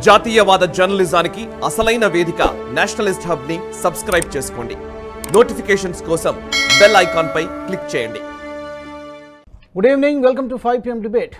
జాతీయవాద జర్నలిజానికి అసలైన వేదిక నేషనలిస్ట్ హబ్ ని సబ్స్క్రైబ్ చేసుకోండి నోటిఫికేషన్స్ కోసం బెల్ ఐకాన్ పై క్లిక్ చేయండి good evening welcome to five PM debate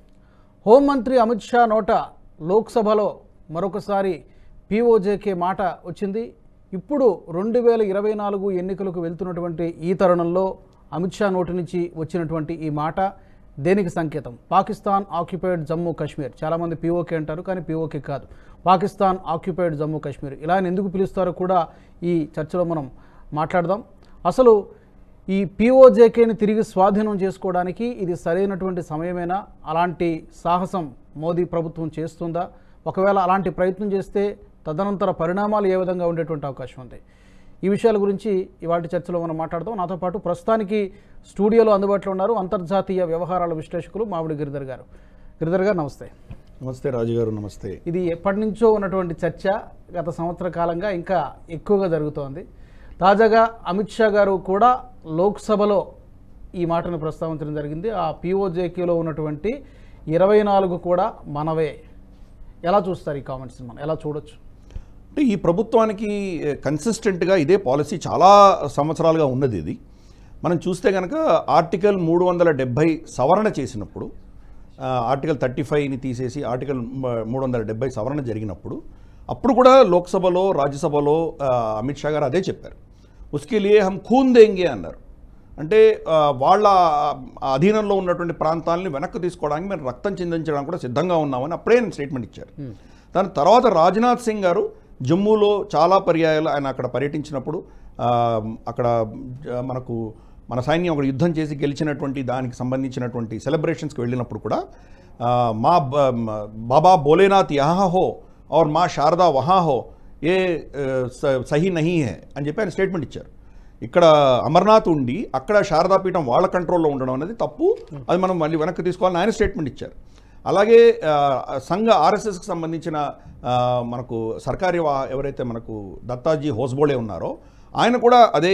హోంమంత్రి అమిత్ షా నోట లోక్సభలో మరొకసారి పీఓజేకే మాట వచ్చింది ఇప్పుడు రెండు వేల ఇరవై నాలుగు ఎన్నికలకు వెళ్తున్నటువంటి ఈ తరుణంలో అమిత్ షా నోటి నుంచి వచ్చినటువంటి ఈ మాట దేనికి సంకేతం పాకిస్తాన్ ఆక్యుపైడ్ జమ్మూ కాశ్మీర్ చాలామంది పీఓకే అంటారు కానీ పీఓకే కాదు పాకిస్తాన్ ఆక్యుపైడ్ జమ్మూ కాశ్మీర్ ఇలా అని ఎందుకు పిలుస్తారో కూడా ఈ చర్చలో మనం మాట్లాడదాం అసలు ఈ పీఓజేకేని తిరిగి స్వాధీనం చేసుకోవడానికి ఇది సరైనటువంటి సమయమేనా అలాంటి సాహసం మోదీ ప్రభుత్వం చేస్తుందా ఒకవేళ అలాంటి ప్రయత్నం చేస్తే తదనంతర పరిణామాలు ఏ విధంగా ఉండేటువంటి అవకాశం ఉంది ఈ విషయాల గురించి ఇవాటి చర్చలో మనం మాట్లాడదాం నాతో పాటు ప్రస్తుతానికి స్టూడియోలో అందుబాటులో ఉన్నారు అంతర్జాతీయ వ్యవహారాల విశ్లేషకులు మామిడి గిరిధర్ గారు గిరిధర్ గారు నమస్తే నమస్తే రాజు గారు నమస్తే ఇది ఎప్పటి నుంచో ఉన్నటువంటి చర్చ గత సంవత్సర కాలంగా ఇంకా ఎక్కువగా జరుగుతోంది తాజాగా అమిత్ షా గారు కూడా లోక్సభలో ఈ మాటను ప్రస్తావించడం జరిగింది ఆ పీఓజేకేలో ఉన్నటువంటి ఇరవై నాలుగు కూడా మనవే ఎలా చూస్తారు ఈ కామెంట్స్ మనం ఎలా చూడొచ్చు అంటే ఈ ప్రభుత్వానికి కన్సిస్టెంట్గా ఇదే పాలసీ చాలా సంవత్సరాలుగా ఉన్నది ఇది మనం చూస్తే కనుక ఆర్టికల్ మూడు వందల డెబ్భై సవరణ చేసినప్పుడు ఆ, ఆర్టికల్ థర్టీ ఫైవ్ని తీసేసి ఆర్టికల్ మ- మూడు వందల డెబ్బై సవరణ జరిగినప్పుడు అప్పుడు కూడా లోక్సభలో రాజ్యసభలో ఆ, అమిత్ షా గారు అదే చెప్పారు ఉస్కే లియే హమ్ ఖూన్ దేంగే అన్నారు అంటే ఆ, వాళ్ళ అధీనంలో ఉన్నటువంటి ప్రాంతాలని వెనక్కి తీసుకోవడానికి మేము రక్తం చిందించడానికి కూడా సిద్ధంగా ఉన్నామని అప్పుడే ఆయన స్టేట్మెంట్ ఇచ్చారు దాని తర్వాత రాజ్నాథ్ సింగ్ గారు జమ్మూలో చాలా పర్యాయాలు ఆయన అక్కడ పర్యటించినప్పుడు ఆ, అక్కడ ఆ, మనకు మన సైన్యం ఒక యుద్ధం చేసి గెలిచినటువంటి దానికి సంబంధించినటువంటి సెలబ్రేషన్స్కి వెళ్ళినప్పుడు కూడా ఆ, మా బ- మ- బాబా భోలేనాథ్ యహా హో और మా శారదా వహా హో ఏ ఆ, స- సహీ నహీ హే అని చెప్పి ఆయన స్టేట్మెంట్ ఇచ్చారు ఇక్కడ అమర్నాథ్ ఉండి అక్కడ శారదాపీఠం వాళ్ళ కంట్రోల్లో ఉండడం అనేది తప్పు అది మనం మళ్ళీ వెనక్కి తీసుకోవాలని ఆయన స్టేట్మెంట్ ఇచ్చారు అలాగే ఆ, సంఘ ఆర్ఎస్ఎస్కి సంబంధించిన ఆ, మనకు సర్కారీ వా- ఎవరైతే మనకు దత్తాజీ హోస్బోళే ఉన్నారో ఆయన కూడా అదే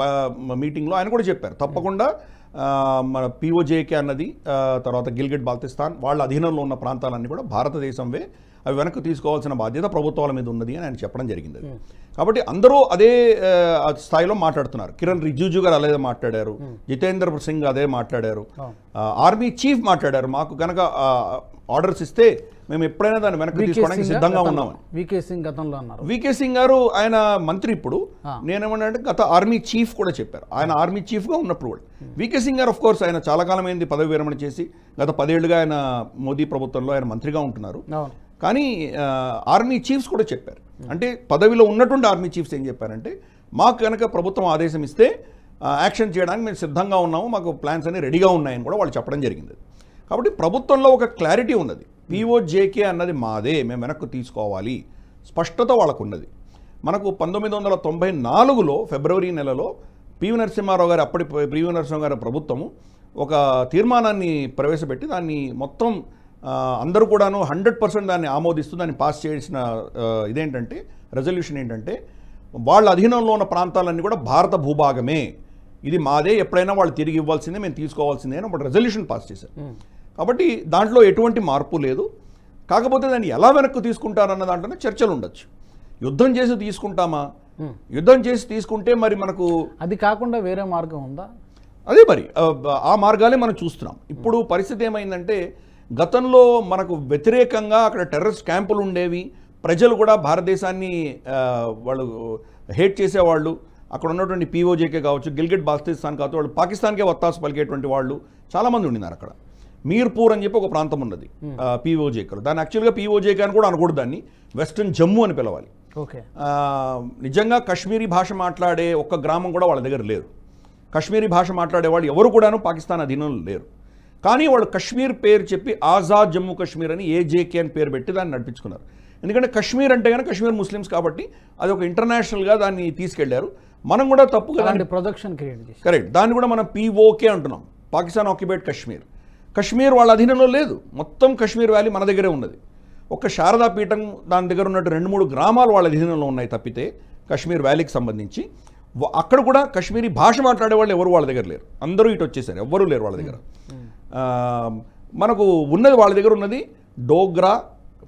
బ- మీటింగ్లో ఆయన కూడా చెప్పారు తప్పకుండా ఆ, మన పిఓజేకే అన్నది ఆ, తర్వాత గిల్గిట్ బాల్తిస్తాన్ వాళ్ళ అధీనంలో ఉన్న ప్రాంతాలన్నీ కూడా భారతదేశంవే అవి వెనక్కి తీసుకోవాల్సిన బాధ్యత ప్రభుత్వాల మీద ఉన్నది అని ఆయన చెప్పడం జరిగింది అది. కాబట్టి అందరూ అదే ఆ, స్థాయిలో మాట్లాడుతున్నారు కిరణ్ రిజిజు గారు అలాగే మాట్లాడారు జితేంద్ర సింగ్ అదే మాట్లాడారు ఆ, ఆర్మీ చీఫ్ మాట్లాడారు మాకు కనుక ఆర్డర్స్ ఇస్తే మేము ఎప్పుడైనా దాన్ని వెనక్కి వికే తీసుకోవడానికి సింగ్ సిద్ధంగా గతంలో- ఉన్నామని వికే సింగ్ గతంలో అన్నారు వికే సింగ్ గారు ఆయన మంత్రి ఇప్పుడు ఆ. నేనేమన్నా గత ఆర్మీ చీఫ్ కూడా చెప్పారు ఆయన ఆర్మీ చీఫ్గా ఉన్నప్పుడు కూడా వికే సింగ్ గారు ఆఫ్ కోర్స్ ఆయన చాలా కాలమైంది పదవి విరమణ చేసి గత పదేళ్లుగా ఆయన మోదీ ప్రభుత్వంలో ఆయన మంత్రిగా ఉంటున్నారు అవును కానీ ఆ, ఆర్మీ చీఫ్స్ కూడా చెప్పారు అంటే పదవిలో ఉన్నటువంటి ఆర్మీ చీఫ్స్ ఏం చెప్పారంటే మాకు కనుక ప్రభుత్వం ఆదేశం ఇస్తే ఆ, యాక్షన్ చేయడానికి మేము సిద్ధంగా ఉన్నాము మాకు ప్లాన్స్ అన్ని రెడీగా ఉన్నాయని కూడా వాళ్ళు చెప్పడం జరిగింది కాబట్టి ప్రభుత్వంలో ఒక క్లారిటీ ఉన్నది పిఓజేకే అన్నది మాదే మేము వెనక్కి తీసుకోవాలి స్పష్టత వాళ్ళకు ఉన్నది మనకు పంతొమ్మిది వందల తొంభై నాలుగులో ఫిబ్రవరి నెలలో పివి నరసింహారావు గారి అప్పటి పివి నరసింహారావు గారి ప్రభుత్వము ఒక తీర్మానాన్ని ప్రవేశపెట్టి దాన్ని మొత్తం ఆ, అందరూ కూడాను హండ్రెడ్ పర్సెంట్ దాన్ని ఆమోదిస్తూ దాన్ని పాస్ చేసిన ఆ, ఇదేంటంటే రెజల్యూషన్ ఏంటంటే వాళ్ళ అధీనంలో ఉన్న ప్రాంతాలన్నీ కూడా భారత భూభాగమే ఇది మాదే ఎప్పుడైనా వాళ్ళు తిరిగి ఇవ్వాల్సిందే మేము తీసుకోవాల్సిందే అని ఒక రెజల్యూషన్ పాస్ చేశారు కాబట్టి దాంట్లో ఎటువంటి మార్పు లేదు కాకపోతే దాన్ని ఎలా వెనక్కి తీసుకుంటారన్న దాంట్లోనే చర్చలు ఉండొచ్చు యుద్ధం చేసి తీసుకుంటామా యుద్ధం చేసి తీసుకుంటే మరి మనకు అది కాకుండా వేరే మార్గం ఉందా అదే మరి ఆ, ఆ మార్గాలే మనం చూస్తున్నాం ఇప్పుడు పరిస్థితి ఏమైందంటే గతంలో మనకు వ్యతిరేకంగా అక్కడ టెర్రరిస్ట్ క్యాంపులు ఉండేవి ప్రజలు కూడా భారతదేశాన్ని ఆ, వాళ్ళు హేట్ చేసేవాళ్ళు అక్కడ ఉన్నటువంటి పీఓజేకే కావచ్చు గిల్గిట్ బాల్తిస్తాన్ కావచ్చు వాళ్ళు పాకిస్తాన్కే వత్తాసు పలికేటువంటి వాళ్ళు చాలామంది ఉండినారు అక్కడ మీర్పూర్ అని చెప్పి ఒక ప్రాంతం ఉన్నది పీఓజేకేలో దాన్ని యాక్చువల్గా పీఓజేకే అని కూడా అనకూడదు దాన్ని వెస్ట్రన్ జమ్మూ అని పిలవాలి ఓకే ఆ, నిజంగా కశ్మీరీ భాష మాట్లాడే ఒక్క గ్రామం కూడా వాళ్ళ దగ్గర లేరు కశ్మీరీ భాష మాట్లాడే వాళ్ళు ఎవరు కూడాను పాకిస్తాన్ అధీనంలో లేరు కానీ వాళ్ళు కశ్మీర్ పేరు చెప్పి ఆజాద్ జమ్మూ కాశ్మీర్ అని ఏజేకే అని పేరు పెట్టి దాన్ని నడిపించుకున్నారు ఎందుకంటే కశ్మీర్ అంటే కనుక కశ్మీర్ ముస్లిమ్స్ కాబట్టి అది ఒక ఇంటర్నేషనల్గా దాన్ని తీసుకెళ్లారు మనం కూడా తప్పుగా దాన్ని అలాంటి ప్రొజెక్షన్ క్రియేట్ చేసి కరెక్ట్ దాన్ని కూడా మనం పీఓకే అంటున్నాం పాకిస్తాన్ ఆక్యుపైడ్ కశ్మీర్ కశ్మీర్ వాళ్ళ అధీనంలో లేదు మొత్తం కశ్మీర్ వ్యాలీ మన దగ్గరే ఉన్నది ఒక్క శారదా పీఠం దాని దగ్గర ఉన్నట్టు రెండు మూడు గ్రామాలు వాళ్ళ అధీనంలో ఉన్నాయి తప్పితే కశ్మీర్ వ్యాలీకి సంబంధించి వ- అక్కడ కూడా కశ్మీరీ భాష మాట్లాడే వాళ్ళు ఎవరు వాళ్ళ దగ్గర లేరు అందరూ ఇటు వచ్చేసారు ఎవ్వరూ లేరు వాళ్ళ దగ్గర ఆ, మనకు ఉన్నది వాళ్ళ దగ్గర ఉన్నది డోగ్రా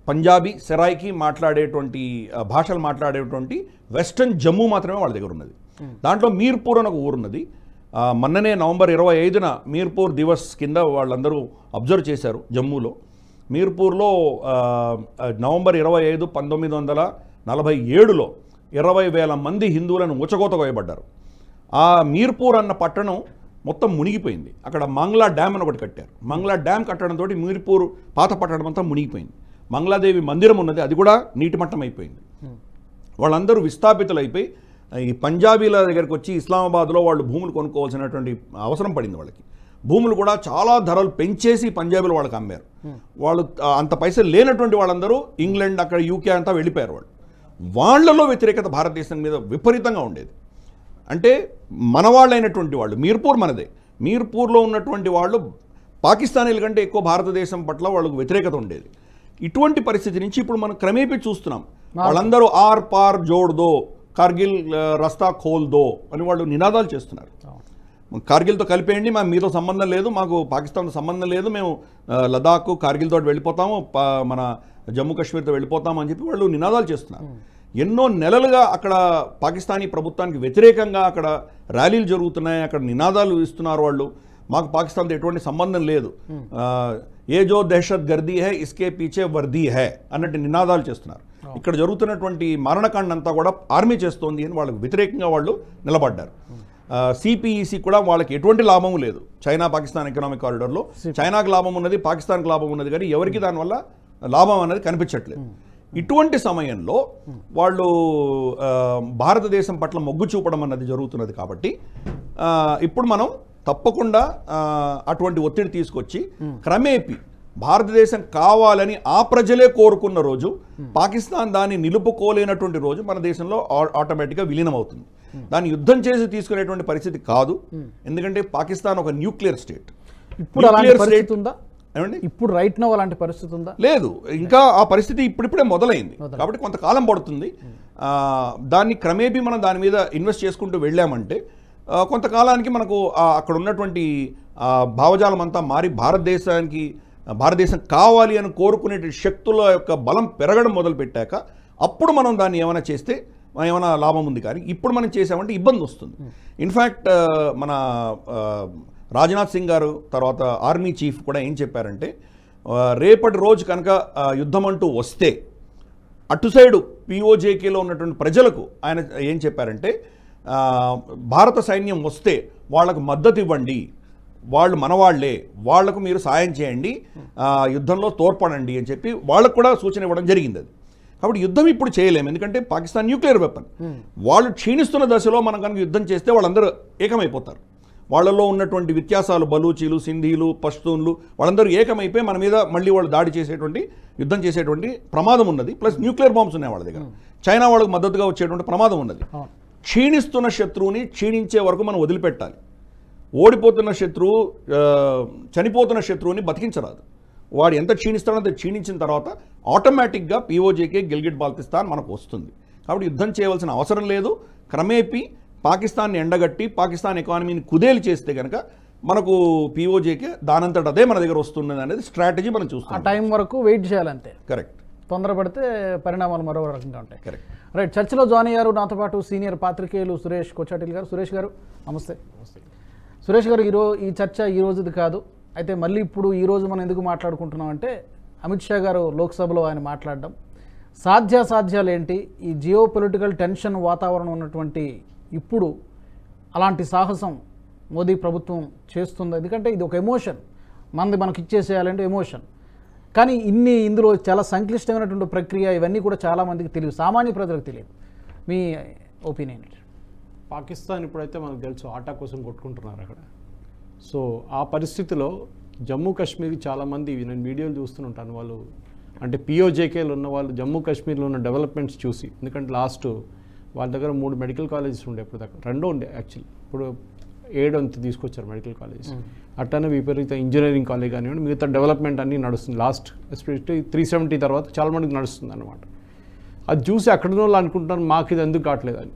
పంజాబీ సెరాయికి మాట్లాడేటువంటి ఆ, భాషలు మాట్లాడేటువంటి వెస్టర్న్ జమ్మూ మాత్రమే వాళ్ళ దగ్గర ఉన్నది దాంట్లో మీర్పూర్ అని ఒక ఊరు ఉన్నది ఆ, మొన్ననే నవంబర్ ఇరవై ఐదున మీర్పూర్ దివస్ కింద వాళ్ళందరూ అబ్జర్వ్ చేశారు జమ్మూలో మీర్పూర్లో ఆ, ఆ, నవంబర్ ఇరవై ఐదు పంతొమ్మిది వందల నలభై ఏడులో ఇరవై వేల మంది హిందువులను ఉచకోత కోయబడ్డారు ఆ మీర్పూర్ అన్న పట్టణం మొత్తం మునిగిపోయింది అక్కడ మంగ్లా డ్యామ్ అని ఒకటి కట్టారు మంగ్లా డ్యామ్ కట్టడంతో మీర్పూర్ పాత పట్టణం అంతా మునిగిపోయింది మంగళాదేవి మందిరం ఉన్నది అది కూడా నీటిమట్టం అయిపోయింది వాళ్ళందరూ విస్థాపితులైపోయి ఈ పంజాబీల దగ్గరికి వచ్చి ఇస్లామాబాద్లో వాళ్ళు భూములు కొనుక్కోవాల్సినటువంటి అవసరం పడింది వాళ్ళకి భూములు కూడా చాలా ధరలు పెంచేసి పంజాబీలు వాళ్ళకి అమ్మారు వాళ్ళు ఆ, అంత పైసలు లేనటువంటి వాళ్ళందరూ ఇంగ్లాండ్ అక్కడ యూకే అంతా వెళ్ళిపోయారు వాళ్ళు వాళ్ళలో వ్యతిరేకత భారతదేశం మీద విపరీతంగా ఉండేది అంటే మనవాళ్ళైనటువంటి వాళ్ళు మీర్పూర్ మనదే మీర్పూర్లో ఉన్నటువంటి వాళ్ళు పాకిస్తానీల కంటే ఎక్కువ భారతదేశం పట్ల వాళ్ళకు వ్యతిరేకత ఉండేది ఇటువంటి పరిస్థితి నుంచి ఇప్పుడు మనం క్రమేపీ చూస్తున్నాం వాళ్ళందరూ ఆర్ పార్ జోడ్ దో కార్గిల్ ఆ, రస్తా ఖోల్ దో అని వాళ్ళు నినాదాలు చేస్తున్నారు కార్గిల్తో కలిపేయండి మా మీతో సంబంధం లేదు మాకు పాకిస్తాన్తో సంబంధం లేదు మేము ఆ, లదాఖ్ కార్గిల్ తోటి వెళ్ళిపోతాము పా- మన జమ్మూ కాశ్మీర్తో వెళ్ళిపోతాము అని చెప్పి వాళ్ళు నినాదాలు చేస్తున్నారు ఎన్నో నెలలుగా అక్కడ పాకిస్తానీ ప్రభుత్వానికి వ్యతిరేకంగా అక్కడ ర్యాలీలు జరుగుతున్నాయి అక్కడ నినాదాలు ఇస్తున్నారు వాళ్ళు మాకు పాకిస్తాన్తో ఎటువంటి సంబంధం లేదు ఆ, ఏ జో దహషత్ గర్దీ హై ఇస్కే పీచే వర్దీ హై అన్నట్టు నినాదాలు చేస్తున్నారు ఇక్కడ జరుగుతున్నటువంటి మరణకాండ అంతా కూడా ఆర్మీ చేస్తోంది అని వాళ్ళకు వ్యతిరేకంగా వాళ్ళు నిలబడ్డారు సిపిఈసి కూడా వాళ్ళకి ఎటువంటి లాభం లేదు చైనా పాకిస్తాన్ ఎకనామిక్ కారిడార్లో చైనాకు లాభం ఉన్నది పాకిస్తాన్కి లాభం ఉన్నది కానీ ఎవరికి దానివల్ల లాభం అనేది కనిపించట్లేదు ఇటువంటి సమయంలో వాళ్ళు ఆ, భారతదేశం పట్ల మొగ్గు చూపడం అన్నది జరుగుతున్నది కాబట్టి ఆ, ఇప్పుడు మనం తప్పకుండా ఆ, అటువంటి ఒత్తిడి తీసుకొచ్చి క్రమేపీ భారతదేశం కావాలని ఆ ప్రజలే కోరుకున్న రోజు పాకిస్తాన్ దాన్ని నిలుపుకోలేనటువంటి రోజు మన దేశంలో ఆ- ఆటోమేటిక్గా విలీనం అవుతుంది దాన్ని యుద్ధం చేసి తీసుకునేటువంటి పరిస్థితి కాదు ఎందుకంటే పాకిస్తాన్ ఒక న్యూక్లియర్ స్టేట్ ఇప్పుడు అలాంటి Nuclear పరిస్థితి state- ఉందా ఏమండి ఇప్పుడు రైట్ నో అలాంటి పరిస్థితి ఉందా లేదు ఇంకా ఆ పరిస్థితి ఇప్పుడిప్పుడే మొదలైంది కాబట్టి కొంతకాలం పడుతుంది ఆ, దాన్ని క్రమేపీ మనం దాని మీద ఇన్వెస్ట్ చేసుకుంటూ వెళ్ళామంటే ఆ, కొంతకాలానికి మనకు ఆ, అక్కడ ఉన్నటువంటి ఆ, భావజాలం అంతా మారి భారతదేశానికి ఆ, భారతదేశం కావాలి అని కోరుకునే శక్తుల యొక్క బలం పెరగడం మొదలు పెట్టాక అప్పుడు మనం దాన్ని ఏమైనా చేస్తే మన ఏమైనా లాభం ఉంది కానీ ఇప్పుడు మనం చేసామంటే ఇబ్బంది వస్తుంది ఇన్ఫ్యాక్ట్ మన ఆ, రాజ్నాథ్ సింగ్ గారు తర్వాత ఆర్మీ చీఫ్ కూడా ఏం చెప్పారంటే ఆ, రేపటి రోజు కనుక ఆ, యుద్ధం అంటూ వస్తే అటు సైడు పిఓజేకేలో ఉన్నటువంటి ప్రజలకు ఆయన ఏం చెప్పారంటే ఆ, భారత సైన్యం వస్తే వాళ్ళకు మద్దతు ఇవ్వండి వాళ్ళు మనవాళ్లే వాళ్లకు మీరు సాయం చేయండి ఆ, యుద్ధంలో తోడ్పడండి అని చెప్పి వాళ్ళకు కూడా సూచన ఇవ్వడం జరిగింది అది కాబట్టి యుద్ధం ఇప్పుడు చేయలేము ఎందుకంటే పాకిస్తాన్ న్యూక్లియర్ వెపన్ వాళ్ళు క్షీణిస్తున్న దశలో మనం కనుక యుద్ధం చేస్తే వాళ్ళందరూ ఏకమైపోతారు వాళ్ళలో ఉన్నటువంటి వ్యత్యాసాలు బలూచీలు సింధీలు పష్తూన్లు వాళ్ళందరూ ఏకమైపోయి మన మీద మళ్ళీ వాళ్ళు దాడి చేసేటువంటి యుద్ధం చేసేటువంటి ప్రమాదం ఉన్నది ప్లస్ న్యూక్లియర్ బాంబ్స్ ఉన్నాయి వాళ్ళ దగ్గర చైనా వాళ్ళకు మద్దతుగా వచ్చేటువంటి ప్రమాదం ఉన్నది అవును. క్షీణిస్తున్న శత్రువుని క్షీణించే వరకు మనం వదిలిపెట్టాలి ఓడిపోతున్న శత్రువు ఆ, చనిపోతున్న శత్రువుని బతికించరాదు వాడు ఎంత క్షీణిస్తాడో అంత క్షీణించిన తర్వాత ఆటోమేటిక్గా పీఓజేకే గిల్గిట్ బాల్తిస్తాన్ మనకు వస్తుంది కాబట్టి యుద్ధం చేయవలసిన అవసరం లేదు క్రమేపీ పాకిస్తాన్ని ఎండగట్టి పాకిస్తాన్ ఎకానమీని కుదేలు చేస్తే కనుక మనకు పీఓజేకే దానంతట అదే మన దగ్గర వస్తున్నది అనేది స్ట్రాటజీ మనం ఆ చూస్తాం టైం వరకు వెయిట్ చేయాలంతే కరెక్ట్ తొందరపడితే పరిణామాలు మరో రకంగా ఉంటాయి కరెక్ట్ రైట్ చర్చలో జాయిన్ అయ్యారు నాతో పాటు సీనియర్ పాత్రికేయులు సురేష్ కొచ్చాటిల్ గారు సురేష్ గారు నమస్తే సురేష్ గారు ఈరో ఈ చర్చ ఈ రోజుది కాదు అయితే మళ్ళీ ఇప్పుడు ఈ రోజు మనం ఎందుకు మాట్లాడుకుంటున్నాం అంటే అమిత్ షా గారు లోక్సభలో ఆయన మాట్లాడడం సాధ్యాసాధ్యాలు ఏంటి ఈ జియో పొలిటికల్ టెన్షన్ వాతావరణం ఉన్నటువంటి ఇప్పుడు అలాంటి సాహసం మోదీ ప్రభుత్వం చేస్తుంది ఎందుకంటే ఇది ఒక ఎమోషన్ మనది మనకి ఇచ్చేసేయాలంటే ఎమోషన్ కానీ ఇన్ని ఇందులో చాలా సంక్లిష్టమైనటువంటి ప్రక్రియ ఇవన్నీ కూడా చాలామందికి తెలియదు సామాన్య ప్రజలకు తెలియదు మీ ఒపీనియన్ పాకిస్తాన్ ఇప్పుడైతే మనకు తెలుసు ఆటా కోసం కొట్టుకుంటున్నారు అక్కడ సో ఆ పరిస్థితిలో జమ్మూ కాశ్మీర్కి చాలామంది నేను వీడియోలు చూస్తుంటాను వాళ్ళు అంటే పిఓజేకేలు ఉన్న వాళ్ళు జమ్మూ కాశ్మీర్లో ఉన్న డెవలప్మెంట్స్ చూసి ఎందుకంటే లాస్ట్ వాళ్ళ దగ్గర మూడు మెడికల్ కాలేజెస్ ఉండే ఇప్పుడు దాకా రెండో ఉండే యాక్చువల్లీ ఇప్పుడు ఏడు అంత తీసుకొచ్చారు మెడికల్ కాలేజెస్ అట్లనే విపరీత ఇంజనీరింగ్ కాలేజ్ కానివ్వండి మిగతా డెవలప్మెంట్ అన్నీ నడుస్తుంది లాస్ట్ ఎస్పెషల్లీ త్రీ సెవెంటీ తర్వాత చాలా మందికి నడుస్తుంది అనమాట అది చూసి అక్కడ ఉన్న వాళ్ళు అనుకుంటారు మాకు ఇది ఎందుకు కావట్లేదు అని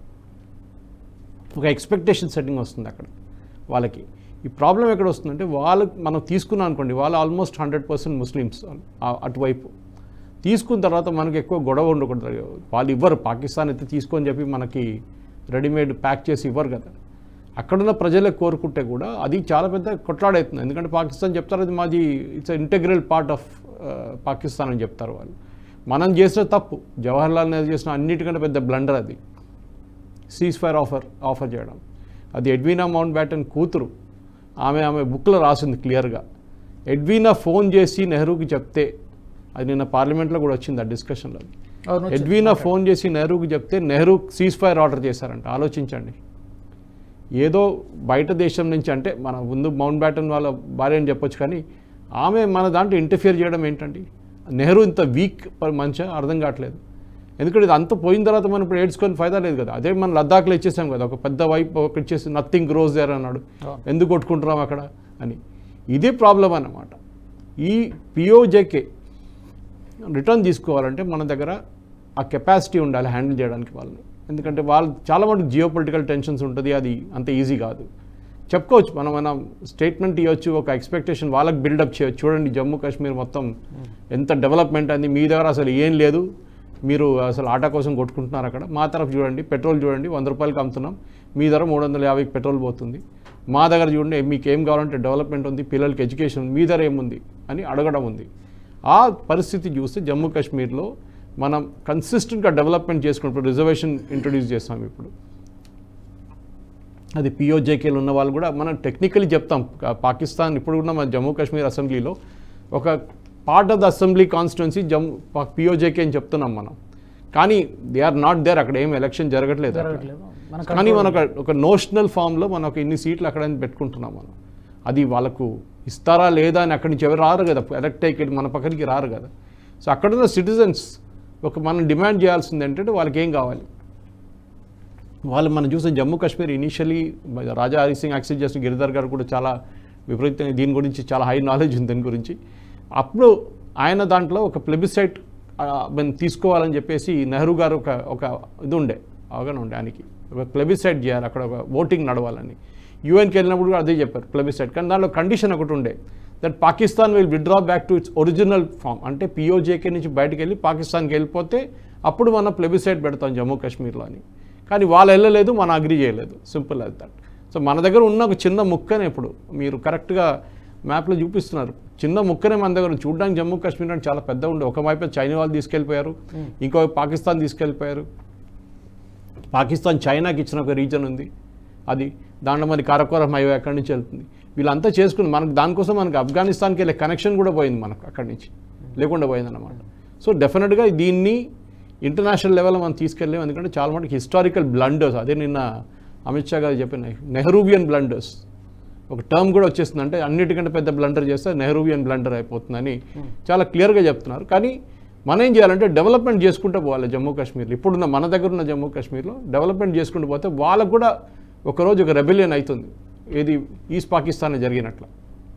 ఒక ఎక్స్పెక్టేషన్ సెట్టింగ్ వస్తుంది అక్కడ వాళ్ళకి ఈ ప్రాబ్లం ఎక్కడ వస్తుందంటే వాళ్ళకి మనం తీసుకున్నాం అనుకోండి వాళ్ళు ఆల్మోస్ట్ హండ్రెడ్ పర్సెంట్ ముస్లిమ్స్ ఆ- అటువైపు తీసుకున్న తర్వాత మనకి ఎక్కువ గొడవ ఉండకూడదు వాళ్ళు ఇవ్వరు పాకిస్తాన్ అయితే తీసుకొని చెప్పి మనకి రెడీమేడ్ ప్యాక్ చేసి ఇవ్వరు కదా అక్కడున్న ప్రజలే కోరుకుంటే కూడా అది చాలా పెద్ద కొట్లాడవుతుంది ఎందుకంటే పాకిస్తాన్ చెప్తారు అది మాది it's integral part of Pakistan అని చెప్తారు వాళ్ళు మనం చేసిన తప్పు జవహర్లాల్ నెహ్రూ చేసిన అన్నిటికంటే పెద్ద బ్లండర్ అది సీజ్ ఫైర్ ఆఫర్ ఆఫర్ చేయడం అది ఎడ్వీనా మౌంట్ బ్యాటన్ కూతురు ఆమె ఆమె బుక్లో రాసింది క్లియర్గా ఎడ్వీనా ఫోన్ చేసి నెహ్రూకి చెప్తే అది నిన్న పార్లమెంట్లో కూడా వచ్చింది ఆ డిస్కషన్లో అవును, వచ్చింది. ఎడ్వీనా ఫోన్ చేసి నెహ్రూకి చెప్తే నెహ్రూ సీజ్ ఫైర్ ఆర్డర్ చేశారంట ఆలోచించండి ఏదో బయట దేశం నుంచి అంటే మన ముందు మౌంట్ బ్యాటన్ వాళ్ళ భార్య అని చెప్పొచ్చు కానీ ఆమె మన దాంట్లో ఇంటర్ఫియర్ చేయడం ఏంటండి నెహ్రూ ఇంత వీక్ మంచిగా అర్థం కావట్లేదు ఎందుకంటే ఇది అంత పోయిన తర్వాత మనం ఇప్పుడు ఏడ్చుకొని ఫైదా లేదు కదా అదే మనం లద్దాఖ్లో ఇచ్చేసాం కదా ఒక పెద్ద వైపు ఒక ఇచ్చేసి నథింగ్ గ్రోస్ దేర్ అన్నాడు ఎందుకు కొట్టుకుంటున్నాం అక్కడ అని ఇదే ప్రాబ్లం అన్నమాట ఈ పిఓజేకే రిటర్న్ తీసుకోవాలంటే మన దగ్గర ఆ కెపాసిటీ ఉండాలి హ్యాండిల్ చేయడానికి వాళ్ళని ఎందుకంటే వాళ్ళు చాలా మటుకు జియో పొలిటికల్ టెన్షన్స్ ఉంటుంది అది అంత ఈజీ కాదు చెప్పుకోవచ్చు మనం మనం స్టేట్మెంట్ ఇవ్వచ్చు ఒక ఎక్స్పెక్టేషన్ వాళ్ళకి బిల్డప్ చేయొచ్చు చూడండి జమ్మూ కాశ్మీర్ మొత్తం ఎంత డెవలప్మెంట్ అంది మీ దగ్గర అసలు ఏం లేదు మీరు అసలు ఆటా కోసం కొట్టుకుంటున్నారు అక్కడ మా తరఫు చూడండి పెట్రోల్ చూడండి వంద రూపాయలకి అమ్ముతున్నాం మీ దగ్గర మూడు వందల యాభైకి పెట్రోల్ పోతుంది మా దగ్గర చూడండి మీకు ఏం కావాలంటే డెవలప్మెంట్ ఉంది పిల్లలకి ఎడ్యుకేషన్ ఉంది మీ దగ్గర ఏముంది అని అడగడం ఉంది ఆ పరిస్థితి చూస్తే జమ్మూ కాశ్మీర్లో మనం కన్సిస్టెంట్గా డెవలప్మెంట్ చేసుకున్నప్పుడు రిజర్వేషన్ ఇంట్రొడ్యూస్ చేస్తాం ఇప్పుడు అది పిఓజేకేలు ఉన్న వాళ్ళు కూడా మనం టెక్నికలీ చెప్తాం కా- పాకిస్తాన్ ఇప్పుడు ఉన్న మన జమ్మూ కాశ్మీర్ అసెంబ్లీలో ఒక part of the assembly constituency Jammu PoJK అని చెప్తున్నాం మనం కానీ దే ఆర్ నాట్ దేర్ అక్కడ ఏం ఎలక్షన్ జరగట్లేదు అక్కడ. జరగట్లేదు. మన కానీ మన ఒక- ఒక నోషనల్ ఫామ్లో మనం ఒక ఇన్ని సీట్లు అక్కడ పెట్టుకుంటున్నాం మనం అది వాళ్ళకు ఇస్తారా లేదా అని అక్కడి నుంచి ఎవరు రారు కదా ఎలక్ట్ అయ్యి మన పక్కనికి రారు కదా సో అక్కడున్న సిటిజన్స్ ఒక మనం డిమాండ్ చేయాల్సింది ఏంటంటే వాళ్ళకి ఏం కావాలి వాళ్ళు మనం చూసిన జమ్మూ కాశ్మీర్ ఇనిషియలీ రాజా హరి సింగ్ యాక్సెస్ చేసిన గిరిధర్ గారు కూడా చాలా విపరీతంగా దీని గురించి చాలా హై నాలెడ్జ్ ఉంది దీని గురించి అప్పుడు ఆయన దాంట్లో ఒక ప్లెబిసైట్ మేము తీసుకోవాలని చెప్పేసి నెహ్రూ గారు ఒక ఒక ఇది ఉండే అవగాహన ఉండే ఆయనకి ఒక ప్లెబిసైట్ చేయాలి అక్కడ ఒక ఓటింగ్ నడవాలని యూఎన్కి వెళ్ళినప్పుడు కూడా అదే చెప్పారు ప్లెబిసైట్ కానీ దాంట్లో కండిషన్ ఒకటి ఉండే that Pakistan will withdraw back to its original form అంటే పిఓజేకే నుంచి బయటకు వెళ్ళి పాకిస్తాన్కి వెళ్ళిపోతే అప్పుడు మనం ప్లెబిసైట్ పెడతాం జమ్మూ కాశ్మీర్లో అని కానీ వాళ్ళు వెళ్ళలేదు మనం అగ్రి చేయలేదు సింపుల్ యాజ్ దట్ సో మన దగ్గర ఉన్న ఒక చిన్న ముక్కనే ఇప్పుడు మీరు కరెక్ట్గా మ్యాప్లో చూపిస్తున్నారు చిన్న ముక్కనే మన దగ్గర ఉంది. చూడడానికి జమ్మూ కాశ్మీర్ అంటే చాలా పెద్ద ఉండే ఒక వైపు చైనా వాళ్ళు తీసుకెళ్ళిపోయారు ఇంకో వైపు పాకిస్తాన్ తీసుకెళ్ళిపోయారు పాకిస్తాన్ చైనాకి ఇచ్చిన ఒక రీజన్ ఉంది అది దాంట్లో మరి కారకోరం హైవే అక్కడి నుంచి వెళ్తుంది వీళ్ళంతా చేసుకుని మనకు దానికోసం మనకు ఆఫ్ఘనిస్తాన్కి వెళ్ళే కనెక్షన్ కూడా పోయింది మనకు అక్కడి నుంచి లేకుండా పోయిందన్నమాట సో డెఫినెట్గా దీన్ని ఇంటర్నేషనల్ లెవెల్లో మనం తీసుకెళ్ళాం ఎందుకంటే చాలా మటుకు హిస్టారికల్ బ్లండర్స్ అదే నిన్న అమిత్ షా గారు చెప్పిన నెహ్రూవియన్ బ్లండర్స్ ఒక టర్మ్ కూడా వచ్చేస్తుంది అంటే అన్నిటికంటే పెద్ద బ్లండర్ చేస్తే నెహ్రూవియన్ బ్లండర్ అయిపోతుందని చాలా క్లియర్గా చెప్తున్నారు కానీ మనం ఏం చేయాలంటే డెవలప్మెంట్ చేసుకుంటూ పోవాలి జమ్మూ కాశ్మీర్లో ఇప్పుడున్న మన దగ్గర ఉన్న జమ్మూ కాశ్మీర్లో డెవలప్మెంట్ చేసుకుంటూ పోతే వాళ్ళకు కూడా ఒకరోజు ఒక రెబెలియన్ అవుతుంది ఏది ఈస్ట్ పాకిస్తాన్ జరిగినట్లు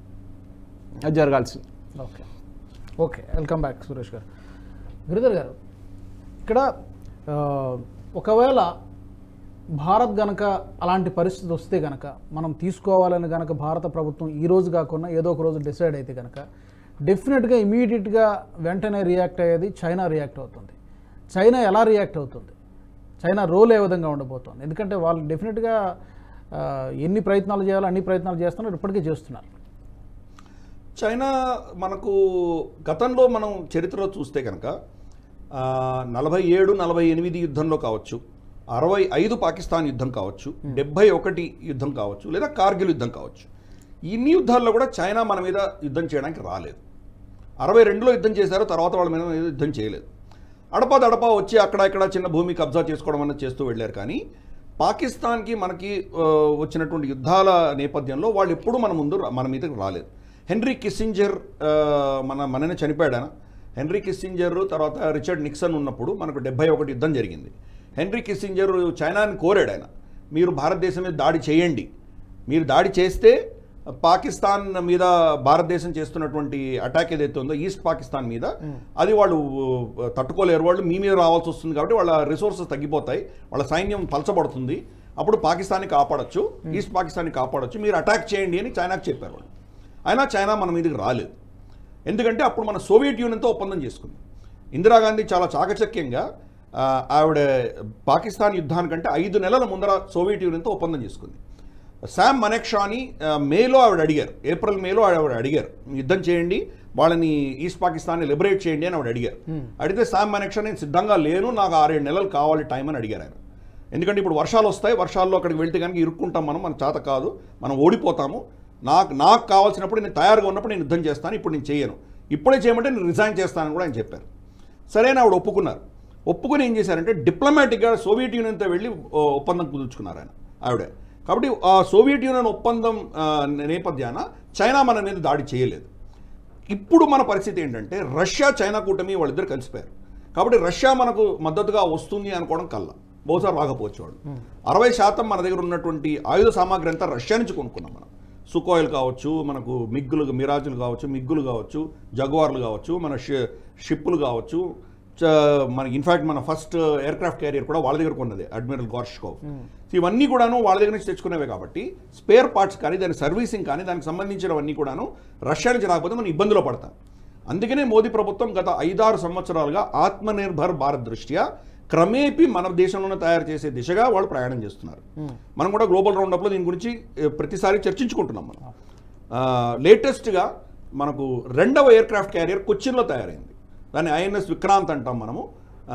అది జరగాల్సింది okay okay welcome back Suresh garu Giridhar గారు ఇక్కడ ఆ, ఒకవేళ భారత్ గనక అలాంటి పరిస్థితి వస్తే గనక మనం తీసుకోవాలని గనక భారత ప్రభుత్వం ఈ రోజు కాకుండా ఏదో ఒక రోజు డిసైడ్ అయితే గనక డెఫినెట్గా ఇమీడియట్గా వెంటనే రియాక్ట్ అయ్యేది చైనా రియాక్ట్ అవుతుంది చైనా ఎలా రియాక్ట్ అవుతుంది చైనా రోల్ ఏ విధంగా ఉండబోతోంది ఎందుకంటే వాళ్ళు డెఫినెట్గా ఆ, ఎన్ని ప్రయత్నాలు చేయాలో అన్ని ప్రయత్నాలు చేస్తున్నారు ఇప్పటికీ చేస్తున్నారు చైనా మనకు గతంలో మనం చరిత్రలో చూస్తే కనుక ఆ, నలభై ఏడు నలభై ఎనిమిది యుద్ధంలో కావచ్చు అరవై ఐదు పాకిస్తాన్ యుద్ధం కావచ్చు డెబ్బై ఒకటి యుద్ధం కావచ్చు లేదా కార్గిల్ యుద్ధం కావచ్చు ఇన్ని యుద్ధాల్లో కూడా చైనా మన మీద యుద్ధం చేయడానికి రాలేదు అరవై రెండులో యుద్ధం చేశారు తర్వాత వాళ్ళ మీద యుద్ధం చేయలేదు అడపా దడపా వచ్చి అక్కడ ఇక్కడ చిన్న భూమి కబ్జా చేసుకోవడం అన్నది చేస్తూ వెళ్ళారు కానీ పాకిస్తాన్కి మనకి ఆ, వచ్చినటువంటి యుద్ధాల నేపథ్యంలో వాళ్ళు ఎప్పుడూ మన ముందు రా- మన మీదకి రాలేదు హెన్రీ కిస్సింజర్ ఆ, మన మననే చనిపోయాడు ఆయన హెన్రీ కిస్సింజర్ తర్వాత రిచర్డ్ నిక్సన్ ఉన్నప్పుడు మనకు డెబ్బై ఒకటి యుద్ధం జరిగింది హెన్రీ కిస్సింజర్ చైనాని కోరాడు ఆయన మీరు భారతదేశం మీద దాడి చేయండి మీరు దాడి చేస్తే పాకిస్తాన్ మీద భారతదేశం చేస్తున్నటువంటి అటాక్ ఏదైతే ఉందో ఈస్ట్ పాకిస్తాన్ మీద అది వాళ్ళు uh, తట్టుకోలేరు వాళ్ళు మీ మీద రావాల్సి వస్తుంది కాబట్టి వాళ్ళ రిసోర్సెస్ తగ్గిపోతాయి వాళ్ళ సైన్యం పలచబడుతుంది అప్పుడు పాకిస్తాన్ని కాపాడొచ్చు ఈస్ట్ పాకిస్తాన్ని కాపాడొచ్చు మీరు అటాక్ చేయండి అని చైనాకి చెప్పారు వాళ్ళు అయినా చైనా మన మీదకి రాలేదు ఎందుకంటే అప్పుడు మన సోవియట్ యూనియన్తో ఒప్పందం చేసుకుంది ఇందిరాగాంధీ చాలా చాకచక్యంగా ఆ, ఆవిడ పాకిస్తాన్ యుద్ధానికంటే ఐదు నెలల ముందర సోవియట్ యూనియన్తో ఒప్పందం చేసుకుంది శామ్ మనెక్షాని ఆ, మేలో ఆవిడ అడిగారు ఏప్రిల్ మేలో ఆవిడ అడిగారు యుద్ధం చేయండి వాళ్ళని ఈస్ట్ పాకిస్తాన్ని లిబరేట్ చేయండి అని ఆవిడ అడిగారు అడిగితే శామ్ మనెక్షా నేను సిద్ధంగా లేను నాకు ఆరేడు నెలలు కావాలి టైం అని అడిగారు ఆయన ఎందుకంటే ఇప్పుడు వర్షాలు వస్తాయి వర్షాల్లో అక్కడికి వెళ్తే కనుక ఇరుక్కుంటాం మనం మన చేత కాదు మనం ఓడిపోతాము నాకు నాకు కావాల్సినప్పుడు నేను తయారుగా ఉన్నప్పుడు నేను యుద్ధం చేస్తాను ఇప్పుడు నేను చేయను ఇప్పుడే చేయమంటే నేను రిజైన్ చేస్తానని కూడా ఆయన చెప్పారు సరే అని ఆవిడ ఒప్పుకున్నారు ఒప్పుకుని ఏం చేశారంటే డిప్లొమాటిక్గా సోవియట్ యూనియన్తో వెళ్ళి ఓ, ఒప్పందం కుదుర్చుకున్నారు ఆయన ఆవిడ కాబట్టి ఆ సోవియట్ యూనియన్ ఒప్పందం ఆ, నేపథ్యాన చైనా మన మీద దాడి చేయలేదు ఇప్పుడు మన పరిస్థితి ఏంటంటే రష్యా చైనా కూటమి వాళ్ళిద్దరు కలిసిపోయారు కాబట్టి రష్యా మనకు మద్దతుగా వస్తుంది అనుకోవడం కల్లా బహుశా రాకపోవచ్చు వాళ్ళు అరవై శాతం మన దగ్గర ఉన్నటువంటి ఆయుధ సామాగ్రి అంతా రష్యా నుంచి కొనుక్కున్నాం మనం సుకోయిల్ కావచ్చు మనకు మిగ్గులు మిరాజులు కావచ్చు మిగ్గులు కావచ్చు జగ్వార్లు కావచ్చు మన షి షిప్పులు కావచ్చు చ- మనకి ఇన్ఫాక్ట్ మన ఫస్ట్ ఎయిర్క్రాఫ్ట్ క్యారియర్ కూడా వాళ్ళ దగ్గర కొన్నది అడ్మిరల్ గార్ష్కోవ్ సో ఇవన్నీ కూడాను వాళ్ళ దగ్గర నుంచి తెచ్చుకునేవే కాబట్టి స్పేర్ పార్ట్స్ కానీ దాని సర్వీసింగ్ కానీ దానికి సంబంధించినవన్నీ కూడాను రష్యా నుంచి రాకపోతే మనం ఇబ్బందులో పడతాం అందుకనే మోదీ ప్రభుత్వం గత ఐదారు సంవత్సరాలుగా ఆత్మనిర్భర్ భారత్ దృష్ట్యా క్రమేపీ మన దేశంలోనే తయారు చేసే దిశగా వాళ్ళు ప్రయాణం చేస్తున్నారు మనం కూడా గ్లోబల్ రౌండప్లో దీని గురించి ఏ, ప్రతిసారి చర్చించుకుంటున్నాం మనం లేటెస్ట్గా మనకు రెండవ ఎయిర్క్రాఫ్ట్ క్యారియర్ కొచ్చిన్లో తయారైంది దాన్ని ఐఎన్ఎస్ విక్రాంత్ అంటాం మనము ఆ,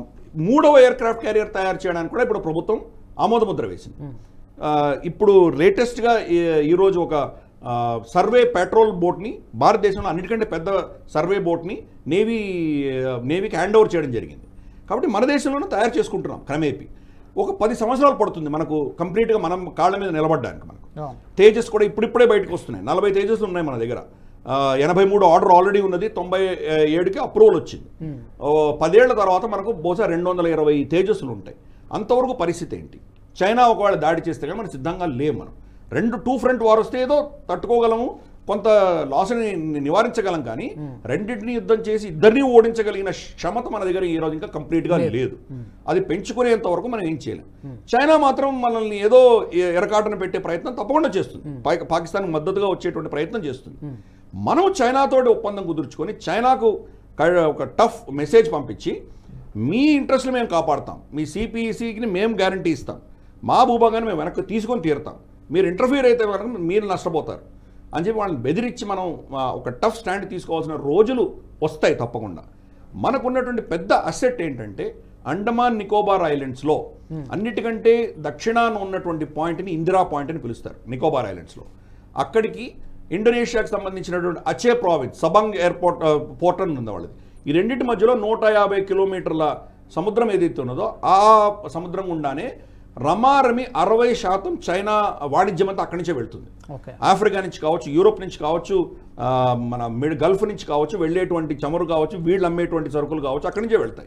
మూడవ ఎయిర్క్రాఫ్ట్ క్యారియర్ తయారు చేయడానికి కూడా ఇప్పుడు ప్రభుత్వం ఆమోదముద్ర వేసింది ఆ, ఇప్పుడు లేటెస్ట్గా ఈ- ఈరోజు ఒక ఆ, సర్వే పెట్రోల్ బోట్ని భారతదేశంలో అన్నిటికంటే పెద్ద సర్వే బోట్ని నేవీ ఆ, నేవీకి హ్యాండ్ ఓవర్ చేయడం జరిగింది కాబట్టి మన దేశంలోనే తయారు చేసుకుంటున్నాం క్రమేపీ ఒక పది సంవత్సరాలు పడుతుంది మనకు కంప్లీట్గా మనం కాళ్ళ మీద నిలబడడానికి మనకు అవును. తేజస్ కూడా ఇప్పుడిప్పుడే బయటకు వస్తున్నాయి నలభై తేజస్ ఉన్నాయి మన దగ్గర ఆ, ఎనభై మూడు ఆర్డర్ ఆల్రెడీ ఉన్నది తొంభై ఆ, ఏడుకి అప్రూవల్ వచ్చింది ఓ, పదేళ్ల తర్వాత మనకు బహుశా రెండు వందల ఇరవై తేజస్సులు ఉంటాయి అంతవరకు పరిస్థితి ఏంటి చైనా ఒకవేళ దాడి చేస్తే కానీ మనం సిద్ధంగా లేము మనం రెండు టూ ఫ్రంట్ వార్ వస్తే ఏదో తట్టుకోగలము కొంత లాస్ని నివారించగలం కానీ రెండింటిని యుద్ధం చేసి ఇద్దరిని ఓడించగలిగిన క్షమత మన దగ్గర ఈ రోజు ఇంకా కంప్లీట్గా లేదు అది పెంచుకునేంత వరకు మనం ఏం చేయలేం చైనా మాత్రం మనల్ని ఏదో ఎ- ఎరకాటన పెట్టే ప్రయత్నం తప్పకుండా చేస్తుంది పా- పాకిస్తాన్కి మద్దతుగా వచ్చేటువంటి ప్రయత్నం చేస్తుంది మనం చైనాతోటి ఒప్పందం కుదుర్చుకొని చైనాకు క- ఒక టఫ్ మెసేజ్ పంపించి మీ ఇంట్రెస్ట్లు మేము కాపాడుతాం మీ సిపిఈసికి మేము గ్యారంటీ ఇస్తాం మా భూభాగాన్ని మేము వెనక్కి తీసుకొని తీరుతాం మీరు ఇంటర్ఫీర్ అయితే కనుక మీరు నష్టపోతారు అని చెప్పి వాళ్ళని బెదిరించి మనం ఆ, ఒక టఫ్ స్టాండ్ తీసుకోవాల్సిన రోజులు వస్తాయి తప్పకుండా మనకున్నటువంటి పెద్ద అసెట్ ఏంటంటే అండమాన్ నికోబార్ ఐలాండ్స్లో అన్నిటికంటే దక్షిణాన ఉన్నటువంటి పాయింట్ని ఇందిరా పాయింట్ అని పిలుస్తారు నికోబార్ ఐలాండ్స్లో అక్కడికి ఇండోనేషియాకి సంబంధించినటువంటి అచే ప్రావిన్స్ సబంగ్ ఎయిర్పోర్ట్ ఆ, పోర్ట్ అని ఉంది వాళ్ళది ఈ రెండింటి మధ్యలో నూట యాభై కిలోమీటర్ల సముద్రం ఏదైతే ఉన్నదో ఆ సముద్రం గుండానే రమారమి అరవై శాతం చైనా వాణిజ్యం అంతా అక్కడి నుంచే వెళ్తుంది ఓకే ఆఫ్రికా నుంచి కావచ్చు యూరోప్ నుంచి కావచ్చు ఆ, మన మిడ్ గల్ఫ్ నుంచి కావచ్చు వెళ్ళేటువంటి చమురు కావచ్చు వీళ్ళు అమ్మేటువంటి సరుకులు కావచ్చు అక్కడి నుంచే వెళ్తాయి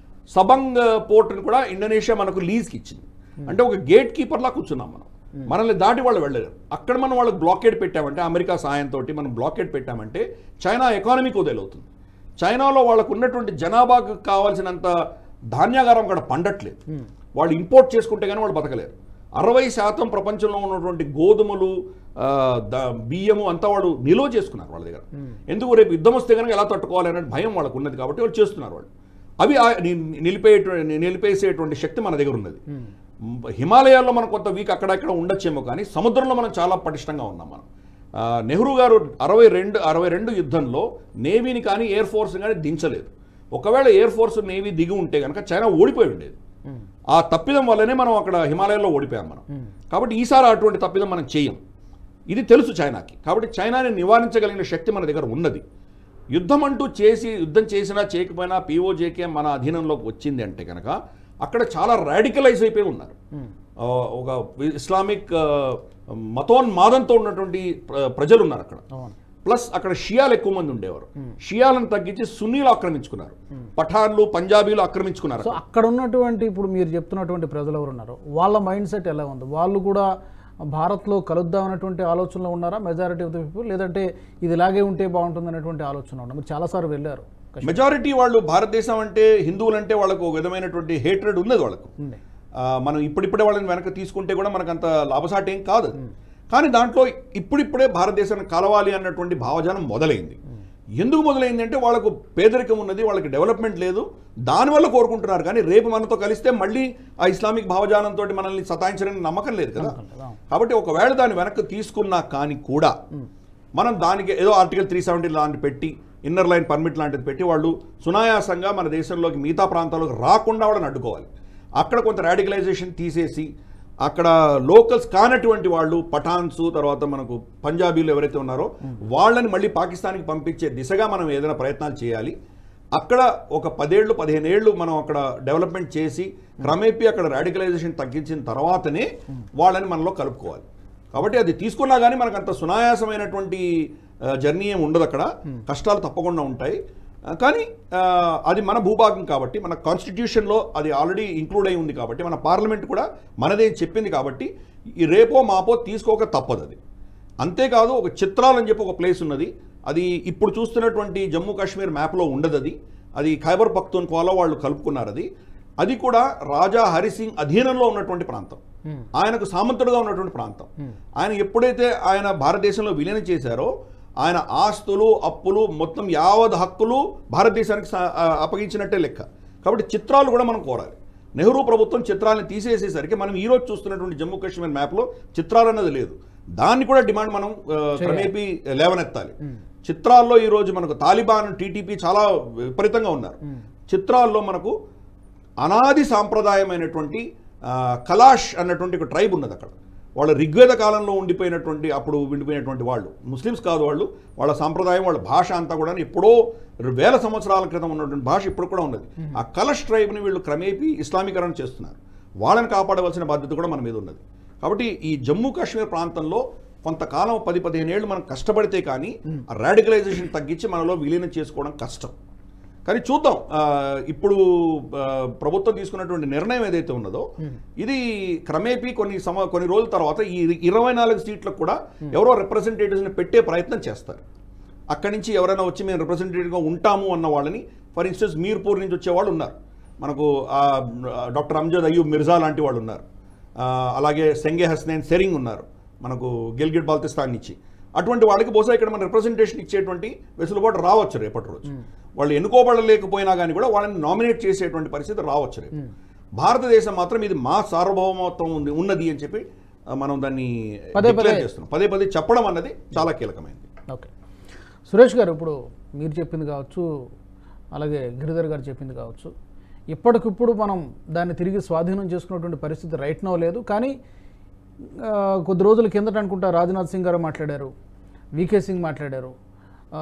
సబంగ్ పోర్ట్ని కూడా ఇండోనేషియా మనకు లీజ్కి ఇచ్చింది అంటే ఒక గేట్ కీపర్లా కూర్చున్నాం మనం మనల్ని దాటి వాళ్ళు వెళ్ళలేరు అక్కడ మనం వాళ్ళకి బ్లాకేడ్ పెట్టామంటే అమెరికా సాయంతో మనం బ్లాకేడ్ పెట్టామంటే చైనా ఎకానమీకి వదిలవుతుంది చైనాలో వాళ్ళకు ఉన్నటువంటి జనాభాకు కావాల్సినంత ధాన్యాగారం అక్కడ పండట్లేదు వాళ్ళు ఇంపోర్ట్ చేసుకుంటే కానీ వాళ్ళు బతకలేరు అరవై శాతం ప్రపంచంలో ఉన్నటువంటి గోధుమలు ఆ, ద- బియ్యము అంతా వాళ్ళు నిల్వ చేసుకున్నారు వాళ్ళ దగ్గర ఎందుకు రేపు యుద్ధం వస్తే కనుక ఎలా తట్టుకోవాలి అనే భయం వాళ్ళకు ఉన్నది కాబట్టి వాళ్ళు చేస్తున్నారు వాళ్ళు అవి ఆ- ని- నిలిపేటువంటి నిలిపేసేటువంటి శక్తి మన దగ్గర ఉన్నది హిమాలయాల్లో మనం కొంత వీక్ అక్కడక్కడ ఉండొచ్చేమో కానీ సముద్రంలో మనం చాలా పటిష్టంగా ఉన్నాం మనం ఆ, నెహ్రూ గారు అరవై రెండు అరవై రెండు యుద్ధంలో నేవీని కానీ ఎయిర్ ఫోర్స్ని కానీ దించలేదు ఒకవేళ ఎయిర్ ఫోర్స్ నేవీ దిగి ఉంటే కనుక చైనా ఓడిపోయి ఉండేది ఆ తప్పిదం వల్లనే మనం అక్కడ హిమాలయాల్లో ఓడిపోయాం మనం కాబట్టి ఈసారి అటువంటి తప్పిదం మనం చేయం ఇది తెలుసు చైనాకి కాబట్టి చైనాని నివారించగలిగిన శక్తి మన దగ్గర ఉన్నది యుద్ధం అంటూ చేసి యుద్ధం చేసినా చేయకపోయినా పీఓజేకే మన అధీనంలోకి వచ్చింది అంటే కనుక అక్కడ చాలా రాడికలైజ్ అయిపోయి ఉన్నారు ఆ, ఒక ఇస్లామిక్ ఆ, మతోన్మాదంతో ఉన్నటువంటి ప్ర- ప్రజలు ఉన్నారు అక్కడ అవును ప్లస్ అక్కడ షియాలు ఎక్కువ మంది ఉండేవారు షియాలను తగ్గించి సున్నీలు ఆక్రమించుకున్నారు పఠాన్లు పంజాబీలు ఆక్రమించుకున్నారు సో అక్కడ ఉన్నటువంటి ఇప్పుడు మీరు చెప్తున్నటువంటి ప్రజలు ఎవరు ఉన్నారు వాళ్ళ మైండ్ సెట్ ఎలా ఉంది వాళ్ళు కూడా భారత్లో కలుద్దాం అనేటువంటి ఆలోచనలో ఉన్నారా మెజారిటీ ఆఫ్ ద పీపుల్ లేదంటే ఇది ఇలాగే ఉంటే బాగుంటుంది అనేటువంటి ఆలోచన ఉన్నారు మీరు చాలాసార్లు వెళ్ళారు మెజారిటీ వాళ్ళు భారతదేశం అంటే హిందువులు అంటే వాళ్ళకు ఒక విధమైనటువంటి హేట్రెడ్ ఉన్నది వాళ్ళకు ఉంది ఆ, మనం ఇప్పుడిప్పుడే వాళ్ళని వెనక తీసుకుంటే కూడా మనకు అంత లాభసాటి ఏం కాదు అది. కానీ దాంట్లో ఇప్పుడిప్పుడే భారతదేశాన్ని కలవాలి అన్నటువంటి భావజాలం మొదలైంది ఎందుకు మొదలైందంటే వాళ్ళకు పేదరికం ఉన్నది వాళ్ళకి డెవలప్మెంట్ లేదు దానివల్ల కోరుకుంటున్నారు కానీ రేపు మనతో కలిస్తే మళ్ళీ ఆ ఇస్లామిక్ భావజాలంతో మనల్ని సతాయించడానికి నమ్మకం లేదు కదా కాబట్టి ఒకవేళ దాన్ని వెనక్కి తీసుకున్నా కానీ కూడా మనం దానికి ఏదో ఆర్టికల్ త్రీ సెవెంటీ లాంటి పెట్టి ఇన్నర్ లైన్ పర్మిట్ లాంటిది పెట్టి వాళ్ళు సునాయాసంగా మన దేశంలోకి మిగతా ప్రాంతాలకు రాకుండా వాళ్ళని అడ్డుకోవాలి అక్కడ కొంత రాడికలైజేషన్ తీసేసి అక్కడ లోకల్స్ కానటువంటి వాళ్ళు పఠాన్స్ తర్వాత మనకు పంజాబీలు ఎవరైతే ఉన్నారో వాళ్ళని మళ్ళీ పాకిస్తాన్కి పంపించే దిశగా మనం ఏదైనా ప్రయత్నాలు చేయాలి అక్కడ ఒక పదేళ్ళు పదిహేను ఏళ్ళు మనం అక్కడ డెవలప్మెంట్ చేసి క్రమేపీ అక్కడ రాడికలైజేషన్ తగ్గించిన తర్వాతనే వాళ్ళని మనలో కలుపుకోవాలి కాబట్టి అది తీసుకున్నా కానీ మనకు అంత సునాయాసమైనటువంటి జర్నీ ఏమి ఉండదు అక్కడ కష్టాలు తప్పకుండా ఉంటాయి ఆ, కానీ ఆ, అది మన భూభాగం కాబట్టి మన కాన్స్టిట్యూషన్లో అది ఆల్రెడీ ఇంక్లూడ్ అయి ఉంది కాబట్టి మన పార్లమెంట్ కూడా మనదే చెప్పింది కాబట్టి ఈ రేపో మాపో తీసుకోక తప్పదు అది అంతేకాదు ఒక చిత్రాలు అని చెప్పి ఒక ప్లేస్ ఉన్నది అది ఇప్పుడు చూస్తున్నటువంటి జమ్మూ కాశ్మీర్ మ్యాప్లో ఉండదు అది అది ఖైబర్ పఖ్తూన్ఖ్వాలో వాళ్ళు కలుపుకున్నారు అది అది కూడా రాజా హరిసింగ్ అధీనంలో ఉన్నటువంటి ప్రాంతం ఆయనకు సామంతుడుగా ఉన్నటువంటి ప్రాంతం ఆయన ఎప్పుడైతే ఆయన భారతదేశంలో విలీనం చేశారో ఆయన ఆస్తులు అప్పులు మొత్తం యావత్ హక్కులు భారతదేశానికి స- ఆ, అప్పగించినట్టే లెక్క కాబట్టి చిత్రాలు కూడా మనం కోరాలి నెహ్రూ ప్రభుత్వం చిత్రాలను తీసేసేసరికి మనం ఈ రోజు చూస్తున్నటువంటి జమ్మూ కాశ్మీర్ మ్యాప్లో చిత్రాలు అన్నది లేదు దాన్ని కూడా డిమాండ్ మనం ఆ, క్రమేపీ లేవనెత్తాలి చిత్రాల్లో ఈ రోజు మనకు తాలిబాన్ టీటీపీ చాలా విపరీతంగా ఉన్నారు చిత్రాల్లో మనకు అనాది సాంప్రదాయమైనటువంటి ఆ, కలాష్ అన్నటువంటి ఒక ట్రైబ్ ఉన్నది అక్కడ వాళ్ళ ఋగ్వేద కాలంలో ఉండిపోయినటువంటి అప్పుడు ఉండిపోయినటువంటి వాళ్ళు ముస్లిమ్స్ కాదు వాళ్ళు వాళ్ళ సాంప్రదాయం వాళ్ళ భాష అంతా కూడా ఎప్పుడో వేల సంవత్సరాల క్రితం ఉన్నటువంటి భాష ఇప్పుడు కూడా ఉన్నది ఆ కలష్ ట్రైబ్ని వీళ్ళు క్రమేపీ ఇస్లామీకరణ చేస్తున్నారు వాళ్ళని కాపాడవలసిన బాధ్యత కూడా మన మీద ఉన్నది కాబట్టి ఈ జమ్మూ కాశ్మీర్ ప్రాంతంలో కొంతకాలం పది పదిహేను ఏళ్ళు మనం కష్టపడితే కానీ ఆ రాడికలైజేషన్ తగ్గించి మనలో విలీనం చేసుకోవడం కష్టం కానీ చూద్దాం ఆ, ఇప్పుడు ఆ, ప్రభుత్వం తీసుకున్నటువంటి నిర్ణయం ఏదైతే ఉన్నదో ఇది క్రమేపీ కొన్ని సమ కొన్ని రోజుల తర్వాత ఈ ఇరవై నాలుగు సీట్లకు కూడా ఎవరో రిప్రజెంటేటివ్స్ని పెట్టే ప్రయత్నం చేస్తారు అక్కడి నుంచి ఎవరైనా వచ్చి మేము రిప్రజెంటేటివ్గా ఉంటాము అన్న వాళ్ళని ఫర్ ఇన్స్టెన్స్ మీర్పూర్ నుంచి వచ్చే వాళ్ళు ఉన్నారు మనకు ఆ, డాక్టర్ అమ్జద్ అయ్యూబ్ మిర్జా లాంటి వాళ్ళు ఉన్నారు ఆ, అలాగే సెంగే హస్నైన్ సెరింగ్ ఉన్నారు మనకు గిల్గిట్ బాల్తిస్తాన్ నుంచి అటువంటి వాళ్ళకి బహుశా ఇక్కడ మన రిప్రజెంటేషన్ ఇచ్చేటువంటి వెసులుబాటు రావచ్చు రేపటి రోజు వాళ్ళు ఎన్నుకోబడలేకపోయినా కానీ కూడా వాళ్ళని నామినేట్ చేసేటువంటి పరిస్థితి రావచ్చు రేపు భారతదేశం మాత్రం ఇది మా సార్వభౌమత్వం ఉంది ఉన్నది అని చెప్పి ఆ, మనం దాన్ని పదే declare పదే. చేస్తున్నాం పదే పదే చెప్పడం అన్నది చాలా కీలకమైనది ఓకే సురేష్ గారు ఇప్పుడు మీరు చెప్పింది కావచ్చు అలాగే గిరిధర్ గారు చెప్పింది కావచ్చు ఇప్పటికిప్పుడు మనం దాన్ని తిరిగి స్వాధీనం చేసుకున్నటువంటి పరిస్థితి రైట్ నో లేదు కానీ ఆ, కొద్ది రోజుల కిందట అనుకుంటా రాజ్నాథ్ సింగ్ గారు మాట్లాడారు వికే సింగ్ మాట్లాడారు ఆ,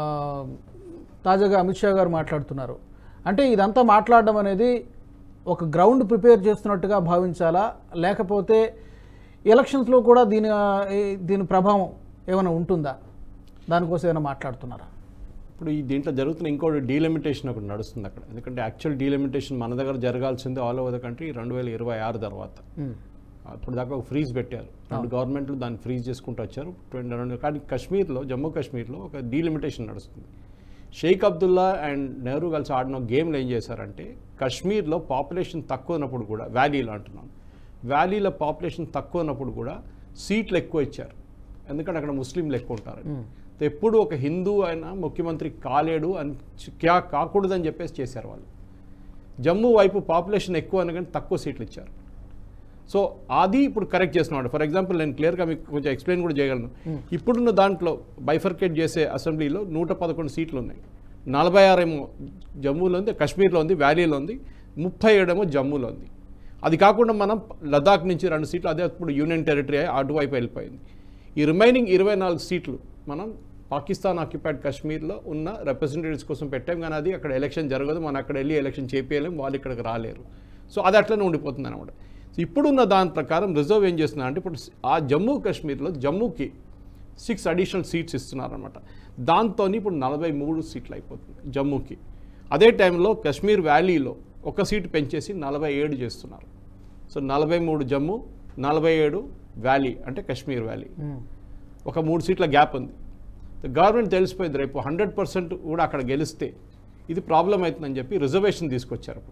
తాజాగా అమిత్ షా గారు మాట్లాడుతున్నారు అంటే ఇదంతా మాట్లాడడం అనేది ఒక గ్రౌండ్ ప్రిపేర్ చేస్తున్నట్టుగా భావించాలా లేకపోతే ఎలక్షన్స్లో కూడా దీని ఆ, ఈ- దీని ప్రభావం ఏమైనా ఉంటుందా దానికోసం ఏమైనా మాట్లాడుతున్నారా ఇప్పుడు ఈ దీంట్లో జరుగుతున్న ఇంకోటి డీలిమిటేషన్ ఒకటి నడుస్తుంది అక్కడ ఎందుకంటే యాక్చువల్ డీలిమిటేషన్ మన దగ్గర జరగాల్సింది ఆల్ ఓవర్ ద కంట్రీ రెండు వేల ఇరవై ఆరు తర్వాత అప్పుడు దాకా ఒక ఫ్రీజ్ పెట్టారు రెండు గవర్నమెంట్లు దాన్ని ఫ్రీజ్ చేసుకుంటూ వచ్చారు ట్వంటీ రెండు కానీ కాశ్మీర్లో జమ్మూ కాశ్మీర్లో ఒక డీలిమిటేషన్ నడుస్తుంది షేక్ అబ్దుల్లా అండ్ నెహ్రూ కలిసి ఆడిన గేమ్లో ఏం చేశారంటే కాశ్మీర్లో పాపులేషన్ తక్కువ ఉన్నప్పుడు కూడా వ్యాలీలో అంటున్నాను వ్యాలీలో పాపులేషన్ తక్కువ ఉన్నప్పుడు కూడా సీట్లు ఎక్కువ ఇచ్చారు ఎందుకంటే అక్కడ ముస్లింలు ఎక్కువ ఉంటారు ఎప్పుడు ఒక హిందూ అయినా ముఖ్యమంత్రి కాలేడు అని చి- క్యా కాకూడదని చెప్పేసి చేశారు వాళ్ళు జమ్మూ వైపు పాపులేషన్ ఎక్కువ అని కానీ తక్కువ సీట్లు ఇచ్చారు సో అది ఇప్పుడు కరెక్ట్ చేస్తున్నాడు ఫర్ ఎగ్జాంపుల్ నేను క్లియర్గా మీకు కొంచెం ఎక్స్ప్లెయిన్ కూడా చేయగలను ఇప్పుడున్న దాంట్లో బైఫర్కేట్ చేసే అసెంబ్లీలో నూట పదకొండు సీట్లు ఉన్నాయి నలభై ఆరేమో జమ్మూలో ఉంది కాశ్మీర్లో ఉంది వ్యాలీలో ఉంది ముప్పై ఏడేమో జమ్మూలో ఉంది అది కాకుండా మనం లదాఖ్ నుంచి రెండు సీట్లు అదే ఇప్పుడు యూనియన్ టెరిటరీ అయి అటువైపు వెళ్ళిపోయింది ఈ రిమైనింగ్ ఇరవై నాలుగు సీట్లు మనం పాకిస్తాన్ ఆక్యుపైడ్ కాశ్మీర్లో ఉన్న రిప్రజెంటేటివ్స్ కోసం పెట్టాం కానీ అది అక్కడ ఎలక్షన్ జరగదు మనం అక్కడ వెళ్ళి ఎలక్షన్ చేపేయలేం వాళ్ళు ఇక్కడికి రాలేరు సో అది అట్లనే ఉండిపోతుంది అనమాట సో ఇప్పుడున్న దాని ప్రకారం రిజర్వ్ ఏం చేస్తున్నా అంటే ఇప్పుడు ఆ జమ్మూ కాశ్మీర్లో జమ్మూకి సిక్స్ అడిషనల్ సీట్స్ ఇస్తున్నారనమాట దాంతో ఇప్పుడు నలభై మూడు సీట్లు అయిపోతుంది జమ్మూకి అదే టైంలో కాశ్మీర్ వ్యాలీలో ఒక సీటు పెంచేసి నలభై ఏడు చేస్తున్నారు సో నలభై మూడు జమ్మూ నలభై ఏడు వ్యాలీ అంటే కాశ్మీర్ వ్యాలీ ఒక మూడు సీట్ల గ్యాప్ ఉంది గవర్నమెంట్ తెలిసిపోయింది రేపు హండ్రెడ్ పర్సెంట్ కూడా అక్కడ గెలిస్తే ఇది ప్రాబ్లం అవుతుందని చెప్పి రిజర్వేషన్ తీసుకొచ్చారు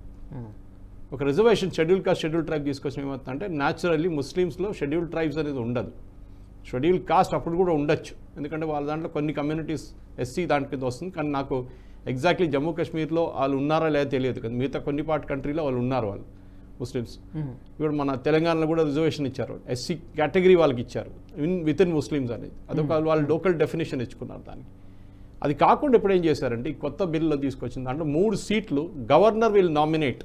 ఒక reservation schedule caste schedule tribe తీసుకొచ్చిన ఏమవుతుందంటే న్యాచురల్లీ ముస్లిమ్స్లో షెడ్యూల్ ట్రైబ్స్ అనేది ఉండదు షెడ్యూల్ కాస్ట్ అప్పుడు కూడా ఉండొచ్చు ఎందుకంటే వాళ్ళ దాంట్లో కొన్ని కమ్యూనిటీస్ ఎస్సీ దాంట్ కింద వస్తుంది కానీ నాకు ఎగ్జాక్ట్లీ జమ్మూ కాశ్మీర్లో వాళ్ళు ఉన్నారా లేదా తెలియదు కదా మిగతా కొన్ని పార్ట్ కంట్రీలో వాళ్ళు ఉన్నారు వాళ్ళు ముస్లిమ్స్ ఇప్పుడు మన తెలంగాణలో కూడా రిజర్వేషన్ ఇచ్చారు ఎస్సీ కేటగిరీ వాళ్ళకి ఇచ్చారు ఇన్ విత్ ఇన్ ముస్లిమ్స్ అనేది అదొక వాళ్ళు లోకల్ డెఫినేషన్ ఇచ్చుకున్నారు దానికి అది కాకుండా ఇప్పుడు ఏం చేశారంటే ఈ కొత్త బిల్లులో తీసుకొచ్చిన దాంట్లో మూడు సీట్లు గవర్నర్ విల్ నామినేట్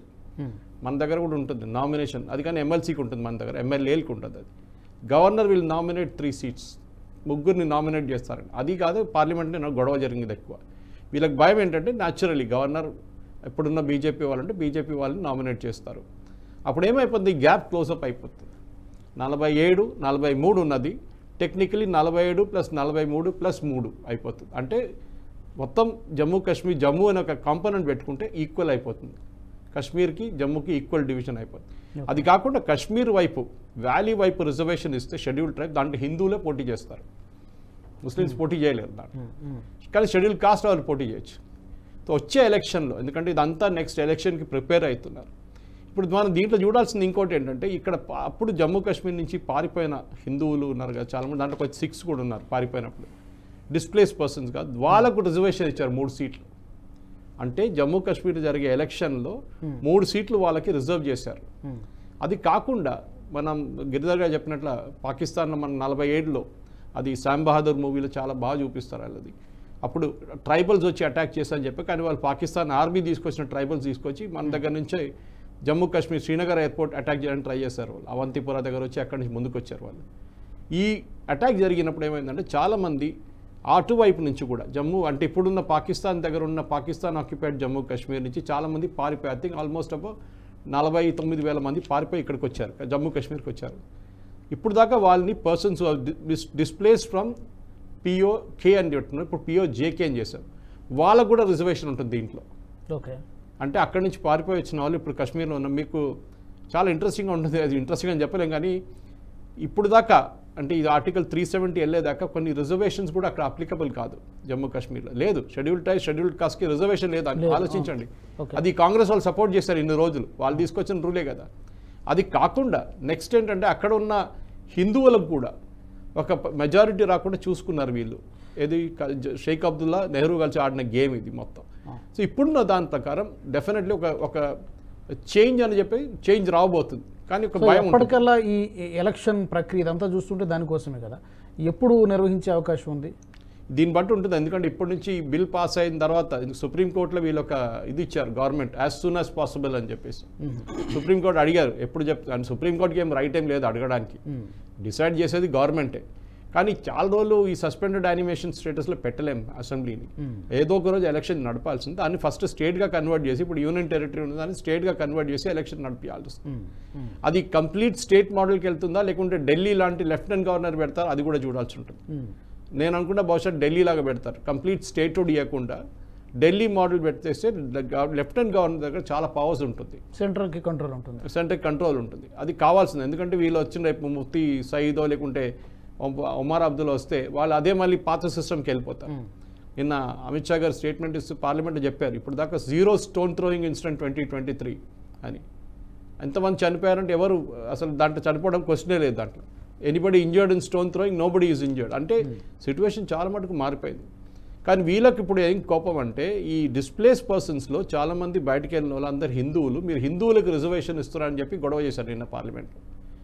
మన దగ్గర కూడా ఉంటుంది నామినేషన్ అది కానీ ఎమ్మెల్సీకి ఉంటుంది మన దగ్గర ఎమ్మెల్యేలకు ఉంటుంది అది governor will nominate three seats ముగ్గురిని నామినేట్ చేస్తారండి అది కాదు పార్లమెంట్లో నాకు గొడవ జరిగింది ఎక్కువ వీళ్ళకి భయం ఏంటంటే న్యాచురలీ గవర్నర్ ఇప్పుడున్న బీజేపీ వాళ్ళంటే బీజేపీ వాళ్ళని నామినేట్ చేస్తారు అప్పుడు ఏమైపోతుంది గ్యాప్ క్లోజప్ అయిపోతుంది నలభై ఏడు నలభై మూడు ఉన్నది టెక్నికలీ నలభై ఏడు ప్లస్ నలభై మూడు ప్లస్ మూడు అయిపోతుంది అంటే మొత్తం జమ్మూ కాశ్మీర్ జమ్మూ అనే ఒక కాంపోనెంట్ పెట్టుకుంటే ఈక్వల్ అయిపోతుంది కాశ్మీర్కి జమ్మూకి ఈక్వల్ డివిజన్ అయిపోతుంది అది కాకుండా కాశ్మీర్ వైపు వ్యాలీ వైపు రిజర్వేషన్ ఇస్తే షెడ్యూల్ ట్రైబ్ దాంట్లో హిందువులే పోటీ చేస్తారు ముస్లిమ్స్ పోటీ చేయలేరు దాంట్లో కానీ షెడ్యూల్ కాస్ట్ వాళ్ళు పోటీ చేయొచ్చు సో వచ్చే ఎలక్షన్లో ఎందుకంటే ఇదంతా నెక్స్ట్ ఎలక్షన్కి ప్రిపేర్ అవుతున్నారు ఇప్పుడు మనం దీంట్లో చూడాల్సింది ఇంకోటి ఏంటంటే ఇక్కడ పా- అప్పుడు జమ్మూ కాశ్మీర్ నుంచి పారిపోయిన హిందువులు ఉన్నారు కదా చాలామంది దాంట్లో కొంచెం సిక్స్ కూడా ఉన్నారు పారిపోయినప్పుడు డిస్ప్లేస్ పర్సన్స్ కాదు వాళ్ళకు రిజర్వేషన్ ఇచ్చారు మూడు సీట్లు అంటే జమ్మూ కాశ్మీర్ జరిగే ఎలక్షన్లో మూడు సీట్లు వాళ్ళకి రిజర్వ్ చేశారు అది కాకుండా మనం గిరిధర్ గారు చెప్పినట్ల పాకిస్తాన్లో మన నలభై ఏడులో అది శామ్ బహాదూర్ మూవీలో చాలా బాగా చూపిస్తారు వాళ్ళది అప్పుడు ట్రైబల్స్ వచ్చి అటాక్ చేశారని చెప్పి కానీ వాళ్ళు పాకిస్తాన్ ఆర్మీ తీసుకొచ్చిన ట్రైబల్స్ తీసుకొచ్చి మన దగ్గర నుంచే జమ్మూ కాశ్మీర్ శ్రీనగర్ ఎయిర్పోర్ట్ అటాక్ చేయడానికి ట్రై చేశారు వాళ్ళు అవంతిపుర దగ్గర వచ్చి అక్కడి నుంచి ముందుకు వచ్చారు వాళ్ళు ఈ అటాక్ జరిగినప్పుడు ఏమైందంటే చాలామంది అటువైపు నుంచి కూడా జమ్మూ అంటే ఇప్పుడున్న పాకిస్తాన్ దగ్గర ఉన్న పాకిస్తాన్ ఆక్యుపైడ్ జమ్మూ కాశ్మీర్ నుంచి చాలామంది పారిపోయి ఐ థింక్ ఆల్మోస్ట్ అబౌ నలభై తొమ్మిది వేల మంది పారిపోయి ఇక్కడికి వచ్చారు జమ్మూ కాశ్మీర్కి వచ్చారు ఇప్పుడు దాకా వాళ్ళని persons displaced from PoK అని చెప్తున్నారు ఇప్పుడు పిఓ జేకే అని చేశారు వాళ్ళకు కూడా రిజర్వేషన్ ఉంటుంది దీంట్లో ఓకే అంటే అక్కడి నుంచి పారిపోయి వచ్చిన వాళ్ళు ఇప్పుడు కాశ్మీర్లో ఉన్న మీకు చాలా ఇంట్రెస్టింగ్గా ఉంటుంది అది ఇంట్రెస్టింగ్ అని చెప్పలేం కానీ ఇప్పుడు దాకా అంటే ఇది ఆర్టికల్ త్రీ సెవెంటీ వెళ్ళేదాకా కొన్ని రిజర్వేషన్స్ కూడా అక్కడ అప్లికబుల్ కాదు జమ్మూ కాశ్మీర్లో లేదు షెడ్యూల్ టైప్ షెడ్యూల్ కాస్ట్కి రిజర్వేషన్ లేదు అని లేదు, ఆలోచించండి ఓకే. అది కాంగ్రెస్ వాళ్ళు సపోర్ట్ చేశారు ఇన్ని రోజులు వాళ్ళు తీసుకొచ్చిన రూలే కదా అది కాకుండా నెక్స్ట్ ఏంటంటే అక్కడ ఉన్న హిందువులకు కూడా ఒక మెజారిటీ రాకుండా చూసుకున్నారు వీళ్ళు ఏది క- జ- షేక్ అబ్దుల్లా నెహ్రూ కలిసి ఆడిన గేమ్ ఇది మొత్తం సో ఇప్పుడున్న దాని ప్రకారం డెఫినెట్లీ ఒక ఒక చేంజ్ అని చెప్పి చేంజ్ రాబోతుంది కానీ ఒక సో భయం ఉంటుంది. ఎప్పటికల్లా ఈ ఈ ఎలక్షన్ ప్రక్రియ ఇదంతా చూస్తుంటే దానికోసమే కదా ఎప్పుడు నిర్వహించే అవకాశం ఉంది దీన్ని బట్టి ఉంటుంది ఎందుకంటే ఇప్పటి నుంచి ఈ బిల్ పాస్ అయిన తర్వాత సుప్రీంకోర్టులో వీళ్ళు ఒక ఇది ఇచ్చారు government as soon as possible అని చెప్పేసి సుప్రీంకోర్టు అడిగారు ఎప్పుడు చెప్తాను సుప్రీంకోర్టుకి ఏం రైట్ ఏం లేదు అడగడానికి డిసైడ్ చేసేది గవర్నమెంటే కానీ చాలా రోజులు ఈ సస్పెండెడ్ యానిమేషన్ స్టేటస్లో పెట్టలేం అసెంబ్లీని ఏదో ఒక రోజు ఎలక్షన్ నడపాల్సింది దాన్ని ఫస్ట్ స్టేట్గా కన్వర్ట్ చేసి ఇప్పుడు యూనియన్ టెరిటరీ ఉంది దాన్ని స్టేట్గా కన్వర్ట్ చేసి ఎలక్షన్ నడిపించాల్సి వస్తుంది అది కంప్లీట్ స్టేట్ మోడల్కి వెళ్తుందా లేకుంటే ఢిల్లీ లాంటి లెఫ్టినెంట్ గవర్నర్ పెడతారు అది కూడా చూడాల్సి ఉంటుంది నేను అనుకుంటా బహుశా ఢిల్లీ లాగా పెడతారు కంప్లీట్ స్టేట్ ఇవ్వకుండా ఢిల్లీ మోడల్ పెట్టేస్తే లెఫ్టినెంట్ గవర్నర్ దగ్గర చాలా పవర్స్ ఉంటుంది సెంట్రల్కి కంట్రోల్ ఉంటుంది సెంటర్ కంట్రోల్ ఉంటుంది అది కావాల్సింది ఎందుకంటే వీళ్ళు వచ్చిన రేపు ముఫ్తీ సయీదో లేకుంటే ఒమ- ఒమర్ అబ్దుల్ వస్తే వాళ్ళు అదే మళ్ళీ పాత సిస్టమ్కి వెళ్ళిపోతారు నిన్న అమిత్ షా గారు స్టేట్మెంట్ ఇస్తూ పార్లమెంట్ చెప్పారు ఇప్పుడు దాకా zero stone throwing incident twenty twenty three అని ఎంతమంది చనిపోయారంటే ఎవరు అసలు దాంట్లో చనిపోవడం క్వశ్చనే లేదు దాంట్లో anybody injured in stone throwing nobody is injured అంటే సిచ్యువేషన్ చాలా మటుకు మారిపోయింది కానీ వీళ్ళకి ఇప్పుడు ఏం కోపం అంటే ఈ డిస్ప్లేస్ పర్సన్స్లో చాలామంది బయటికి వెళ్ళిన వాళ్ళందరూ హిందువులు మీరు హిందువులకు రిజర్వేషన్ ఇస్తున్నారని చెప్పి గొడవ చేశారు నిన్న పార్లమెంట్లో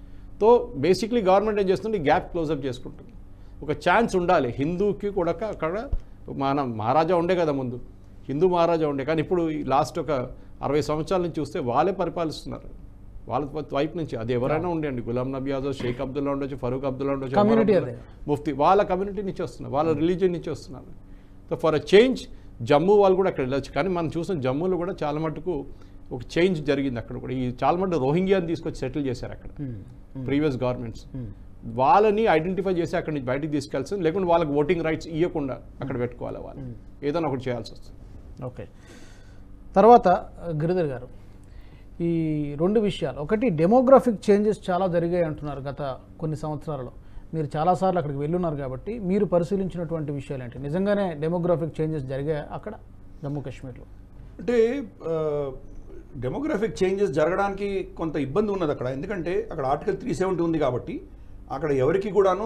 తో బేసిక్లీ గవర్నమెంట్ ఏం చేస్తుంది గ్యాప్ క్లోజప్ చేసుకుంటుంది ఒక ఛాన్స్ ఉండాలి హిందూకి కూడా అక్కడ మన మహారాజా ఉండే కదా ముందు హిందూ మహారాజా ఉండే కానీ ఇప్పుడు లాస్ట్ ఒక అరవై సంవత్సరాల నుంచి చూస్తే వాళ్ళే పరిపాలిస్తున్నారు వాళ్ళ వైపు నుంచి అది ఎవరైనా ఉండండి గులాం నబీ ఆజాద్ షేక్ అబ్దుల్లా ఉండొచ్చు ఫరూక్ అబ్దుల్లా ఉండొచ్చు ఉమర్ Community అబ్దుల్లా, అదే. ముఫ్తీ వాళ్ళ కమ్యూనిటీ నుంచి వస్తున్నారు వాళ్ళ రిలీజియన్ నుంచి వస్తున్నారు so for a change Jammu వాళ్ళు కూడా అక్కడ వెళ్ళొచ్చు కానీ మనం చూసిన జమ్మూలో కూడా చాలా మటుకు ఒక చేంజ్ జరిగింది అక్కడ కూడా ఈ చాలా మటుకు రోహింగ్యాని తీసుకొచ్చి సెటిల్ చేశారు అక్కడ ప్రీవియస్ గవర్నమెంట్స్ వాళ్ళని ఐడెంటిఫై చేసి అక్కడి నుంచి బయటికి తీసుకెళ్తుంది లేకుంటే వాళ్ళకి ఓటింగ్ రైట్స్ ఇవ్వకుండా అక్కడ పెట్టుకోవాలి వాళ్ళు ఏదైనా ఒకటి చేయాల్సి వస్తుంది ఓకే తర్వాత గిరిధర్ గారు ఈ రెండు విషయాలు ఒకటి డెమోగ్రాఫిక్ చేంజెస్ చాలా జరిగాయి అంటున్నారు గత కొన్ని సంవత్సరాలలో మీరు చాలాసార్లు అక్కడికి వెళ్ళున్నారు కాబట్టి మీరు పరిశీలించినటువంటి విషయాలు ఏంటి నిజంగానే డెమోగ్రాఫిక్ చేంజెస్ జరిగాయి అక్కడ జమ్మూ కాశ్మీర్లో అంటే డెమోగ్రఫిక్ చేంజెస్ జరగడానికి కొంత ఇబ్బంది ఉన్నది అక్కడ ఎందుకంటే అక్కడ ఆర్టికల్ త్రీ సెవెంటీ ఉంది కాబట్టి అక్కడ ఎవరికి కూడాను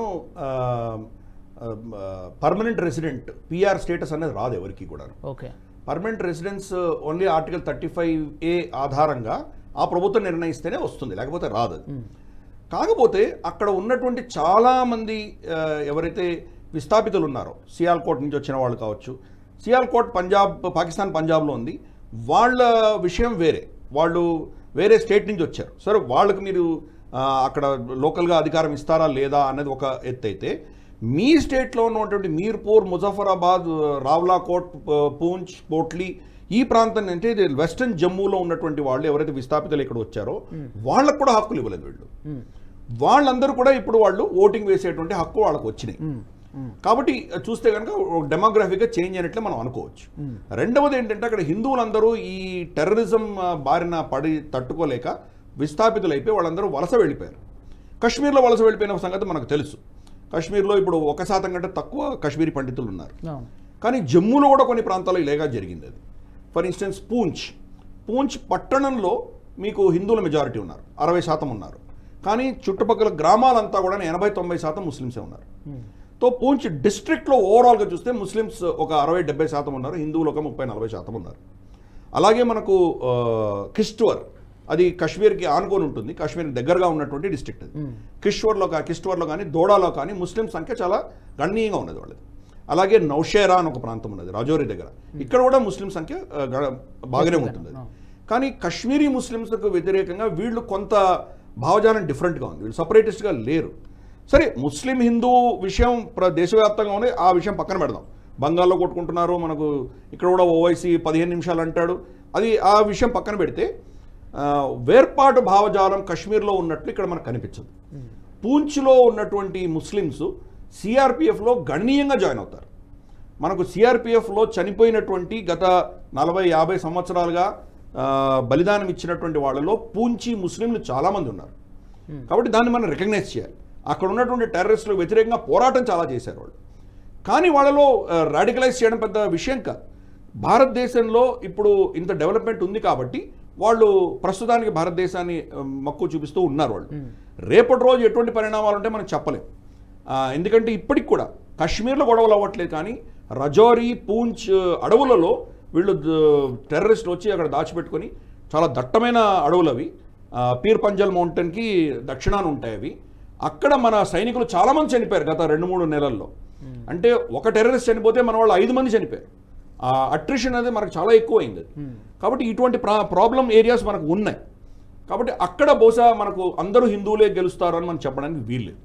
పర్మనెంట్ రెసిడెంట్ పిఆర్ స్టేటస్ అనేది రాదు ఎవరికి కూడాను okay permanent residence only article thirty five A ఆధారంగా ఆ ప్రభుత్వం నిర్ణయిస్తేనే వస్తుంది లేకపోతే రాదు అది. కాకపోతే అక్కడ ఉన్నటువంటి చాలామంది ఆ, ఎవరైతే విస్థాపితులు ఉన్నారో సియాల్కోట్ నుంచి వచ్చిన వాళ్ళు కావచ్చు సియాల్కోట్ పంజాబ్ పాకిస్తాన్ పంజాబ్లో ఉంది వాళ్ళ విషయం వేరే వాళ్ళు వేరే స్టేట్ నుంచి వచ్చారు సరే వాళ్ళకి మీరు ఆ, అక్కడ లోకల్గా అధికారం ఇస్తారా లేదా అన్నది ఒక ఎత్తు అయితే మీ స్టేట్లో ఉన్నటువంటి మీర్పూర్ ముజఫరాబాద్ రావ్లాకోట్ ప- పూంచ్ పోట్లీ ఈ ప్రాంతం అంటే ఇది వెస్టర్న్ జమ్మూలో ఉన్నటువంటి వాళ్ళు ఎవరైతే విస్థాపితులు ఇక్కడ వచ్చారో వాళ్ళకు కూడా హక్కులు ఇవ్వలేదు వీళ్ళు వాళ్ళందరూ కూడా ఇప్పుడు వాళ్ళు ఓటింగ్ వేసేటువంటి హక్కు వాళ్ళకు వచ్చినాయి కాబట్టి చూస్తే కనుక డెమోగ్రఫీగా చేంజ్ అయినట్లే మనం అనుకోవచ్చు రెండవది ఏంటంటే అక్కడ హిందువులందరూ ఈ టెర్రరిజం ఆ, బారిన పడి తట్టుకోలేక విస్థాపితులు అయిపోయి వాళ్ళందరూ వలస వెళ్ళిపోయారు కశ్మీర్లో వలస వెళ్ళిపోయిన సంగతి మనకు తెలుసు కశ్మీర్లో ఇప్పుడు ఒక శాతం కంటే తక్కువ కశ్మీరీ పండితులు ఉన్నారు అవును కానీ జమ్మూలో కూడా కొన్ని ప్రాంతాల్లో ఇలాగా జరిగింది అది ఫర్ ఇన్స్టెన్స్ పూంచ్ పూంచ్ పట్టణంలో మీకు హిందువుల మెజారిటీ ఉన్నారు అరవై శాతం ఉన్నారు కానీ చుట్టుపక్కల గ్రామాలంతా కూడా ఎనభై తొంభై శాతం ముస్లిమ్సే ఉన్నారు తో పూంచ్ డిస్ట్రిక్ట్లో ఓవరాల్గా చూస్తే ముస్లిమ్స్ ఒక అరవై డెబ్బై శాతం ఉన్నారు హిందువులు ఒక ముప్పై నలభై శాతం ఉన్నారు అలాగే మనకు ఆ, కిష్ట్వర్ అది కాశ్మీర్కి ఆనుకొని ఉంటుంది కాశ్మీర్కి దగ్గరగా ఉన్నటువంటి డిస్ట్రిక్ట్ అది కిష్వర్లో కా కిష్ట్వర్లో కానీ దోడాలో కానీ ముస్లిం సంఖ్య చాలా గణనీయంగా ఉన్నది వాళ్ళది అలాగే నౌషేరా అని ఒక ప్రాంతం ఉన్నది రాజౌరి దగ్గర ఇక్కడ కూడా ముస్లిం సంఖ్య ఆ, గ- బాగానే ఉంటుంది అది. కానీ కశ్మీరీ ముస్లిమ్స్కు వ్యతిరేకంగా వీళ్ళు కొంత భావజాలం డిఫరెంట్గా ఉంది వీళ్ళు సపరేటిస్ట్గా లేరు సరే ముస్లిం హిందూ విషయం ప్ర దేశవ్యాప్తంగా ఉంది ఆ విషయం పక్కన పెడదాం బంగాల్లో కొట్టుకుంటున్నారు మనకు ఇక్కడ కూడా ఓవైసీ పదిహేను నిమిషాలు అంటాడు అది ఆ విషయం పక్కన పెడితే ఆ, వేర్పాటు భావజాలం కశ్మీర్లో ఉన్నట్లు ఇక్కడ మనకు కనిపించదు పూంచ్లో ఉన్నటువంటి ముస్లిమ్స్ సిఆర్పిఎఫ్లో గణనీయంగా జాయిన్ అవుతారు మనకు సిఆర్పిఎఫ్లో చనిపోయినటువంటి గత నలభై యాభై సంవత్సరాలుగా ఆ, బలిదానం ఇచ్చినటువంటి వాళ్ళలో పూంచి ముస్లింలు చాలామంది ఉన్నారు కాబట్టి దాన్ని మనం రికగ్నైజ్ చేయాలి అక్కడ ఉన్నటువంటి టెర్రరిస్టులకు వ్యతిరేకంగా పోరాటం చాలా చేశారు వాళ్ళు కానీ వాళ్ళలో రాడికలైజ్ చేయడం పెద్ద విషయం కాదు భారతదేశంలో ఇప్పుడు ఇంత డెవలప్మెంట్ ఉంది కాబట్టి వాళ్ళు ప్రస్తుతానికి భారతదేశాన్ని ఆ, మక్కువ చూపిస్తూ ఉన్నారు వాళ్ళు రేపటి రోజు ఎటువంటి పరిణామాలు ఉంటే మనం చెప్పలేం ఆ, ఎందుకంటే ఇప్పటికి కూడా కాశ్మీర్లో గొడవలు అవ్వట్లేదు కానీ రజౌరి పూంచ్ అడవులలో వీళ్ళు ద- టెర్రరిస్టులు వచ్చి అక్కడ దాచిపెట్టుకొని చాలా దట్టమైన అడవులు అవి ఆ, పీర్ పంజల్ మౌంటైన్కి దక్షిణాన ఉంటాయి అవి అక్కడ మన సైనికులు చాలామంది చనిపోయారు గత రెండు మూడు నెలల్లో అంటే ఒక టెర్రరిస్ట్ చనిపోతే మన వాళ్ళు ఐదు మంది చనిపోయారు ఆ అట్రిషన్ అనేది మనకు చాలా ఎక్కువ అయింది అది. కాబట్టి ఇటువంటి ప్రా ప్రాబ్లం ఏరియాస్ మనకు ఉన్నాయి కాబట్టి అక్కడ బహుశా మనకు అందరూ హిందువులే గెలుస్తారు అని మనం చెప్పడానికి వీల్లేదు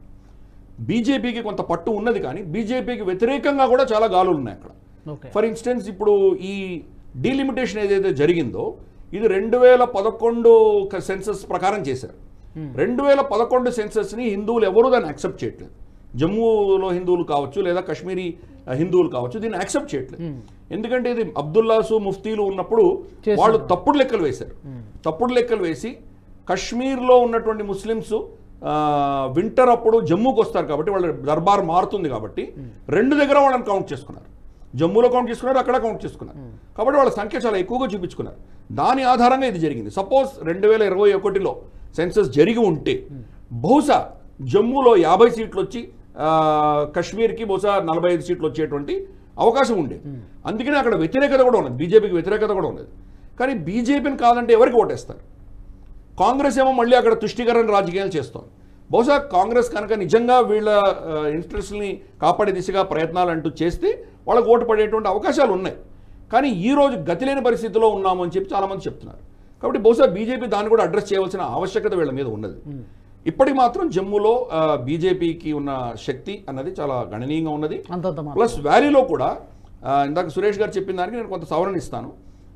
బీజేపీకి కొంత పట్టు ఉన్నది కానీ బీజేపీకి వ్యతిరేకంగా కూడా చాలా గాలులు ఉన్నాయి అక్కడ ఓకే ఫర్ ఇన్స్టెన్స్ ఇప్పుడు ఈ డీలిమిటేషన్ ఏదైతే జరిగిందో ఇది రెండు వేల పదకొండు సెన్సస్ ప్రకారం చేశారు రెండు వేల పదకొండు సెన్సస్ని హిందువులు ఎవరూ దాన్ని యాక్సెప్ట్ చేయట్లేదు జమ్మూలో హిందువులు కావచ్చు లేదా కాశ్మీరీ ఆ, హిందువులు కావచ్చు దీన్ని యాక్సెప్ట్ చేయట్లేదు ఎందుకంటే ఇది అబ్దుల్లాసు ముఫ్తీలు ఉన్నప్పుడు చేశారు. వాళ్ళు తప్పుడు లెక్కలు వేశారు తప్పుడు లెక్కలు వేసి కశ్మీర్లో ఉన్నటువంటి ముస్లిమ్స్ ఆ, వింటర్ అప్పుడు జమ్మూకి వస్తారు కాబట్టి వాళ్ళ దర్బార్ మారుతుంది కాబట్టి రెండు దగ్గర వాళ్ళని కౌంట్ చేసుకున్నారు జమ్మూలో కౌంట్ చేసుకున్నారు అక్కడ కౌంట్ చేసుకున్నారు కాబట్టి వాళ్ళ సంఖ్య చాలా ఎక్కువగా చూపించుకున్నారు దాని ఆధారంగా ఇది జరిగింది సపోజ్ రెండు వేల ఇరవై ఒకటిలో సెన్సస్ జరిగి ఉంటే బహుశా జమ్మూలో యాభై సీట్లు వచ్చి ఆ, కశ్మీర్కి బహుశా నలభై ఐదు సీట్లు వచ్చేటువంటి అవకాశం ఉండేది అందుకనే అక్కడ వ్యతిరేకత కూడా ఉన్నది బీజేపీకి వ్యతిరేకత కూడా ఉన్నది కానీ బీజేపీని కాదంటే ఎవరికి ఓటేస్తారు కాంగ్రెస్ ఏమో మళ్ళీ అక్కడ తుష్టికరణ రాజకీయాలు చేస్తోంది బహుశా కాంగ్రెస్ కనుక నిజంగా వీళ్ళ ఇంట్రెస్ట్ని కాపాడే దిశగా ప్రయత్నాలు అంటూ చేస్తే వాళ్ళకు ఓటు పడేటువంటి అవకాశాలు ఉన్నాయి కానీ ఈ రోజు గతి లేని పరిస్థితిలో ఉన్నాము అని చెప్పి చాలామంది చెప్తున్నారు కాబట్టి బహుశా బీజేపీ దాన్ని కూడా అడ్రస్ చేయవలసిన ఆవశ్యకత వీళ్ళ మీద ఉన్నది ఇప్పటికి మాత్రం జమ్మూలో ఆ, బీజేపీకి ఉన్న శక్తి అన్నది చాలా గణనీయంగా ఉన్నది అంతంత మాత్రం. ప్లస్ వ్యాలీలో కూడా ఆ, ఇందాక సురేష్ గారు చెప్పిన దానికి నేను కొంత సవరణ ఇస్తాను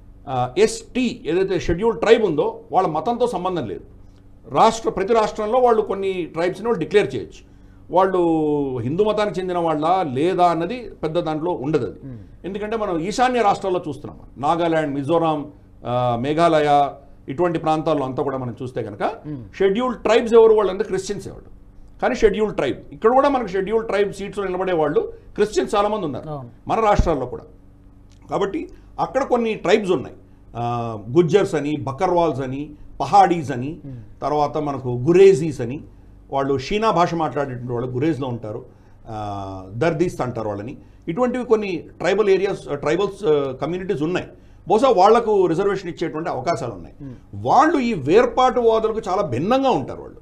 ఎస్టీ ఏదైతే షెడ్యూల్ ట్రైబ్ ఉందో వాళ్ళ మతంతో సంబంధం లేదు రాష్ట్ర ప్రతి రాష్ట్రంలో వాళ్ళు కొన్ని ట్రైబ్స్ని వాళ్ళు డిక్లేర్ చేయొచ్చు వాళ్ళు హిందూ మతానికి చెందిన వాళ్ళ లేదా అన్నది పెద్ద దాంట్లో ఉండదు అది ఎందుకంటే మనం ఈశాన్య రాష్ట్రాల్లో చూస్తున్నాం నాగాల్యాండ్ మిజోరాం ఆ, మేఘాలయ ఇటువంటి ప్రాంతాల్లో అంతా కూడా మనం చూస్తే కనుక షెడ్యూల్ ట్రైబ్స్ ఎవరు వాళ్ళంతా క్రిస్టియన్స్ ఎవరు కానీ షెడ్యూల్ ట్రైబ్ ఇక్కడ కూడా మనకు షెడ్యూల్ ట్రైబ్ సీట్స్లో నిలబడే వాళ్ళు క్రిస్టియన్స్ చాలామంది ఉన్నారు అవును. మన రాష్ట్రాల్లో కూడా కాబట్టి అక్కడ కొన్ని ట్రైబ్స్ ఉన్నాయి ఆ, గుజ్జర్స్ అని బకర్వాల్స్ అని పహాడీస్ అని తర్వాత మనకు గురేజీస్ అని వాళ్ళు షీనా భాష మాట్లాడేటువంటి వాళ్ళు గురేజ్లో ఉంటారు ఆ, దర్దీస్త్ అంటారు వాళ్ళని ఇటువంటివి కొన్ని ట్రైబల్ ఏరియాస్ ట్రైబల్స్ కమ్యూనిటీస్ ఉన్నాయి బహుశా వాళ్లకు రిజర్వేషన్ ఇచ్చేటువంటి అవకాశాలు ఉన్నాయి వాళ్ళు ఈ వేర్పాటు వాదులకు చాలా భిన్నంగా ఉంటారు వాళ్ళు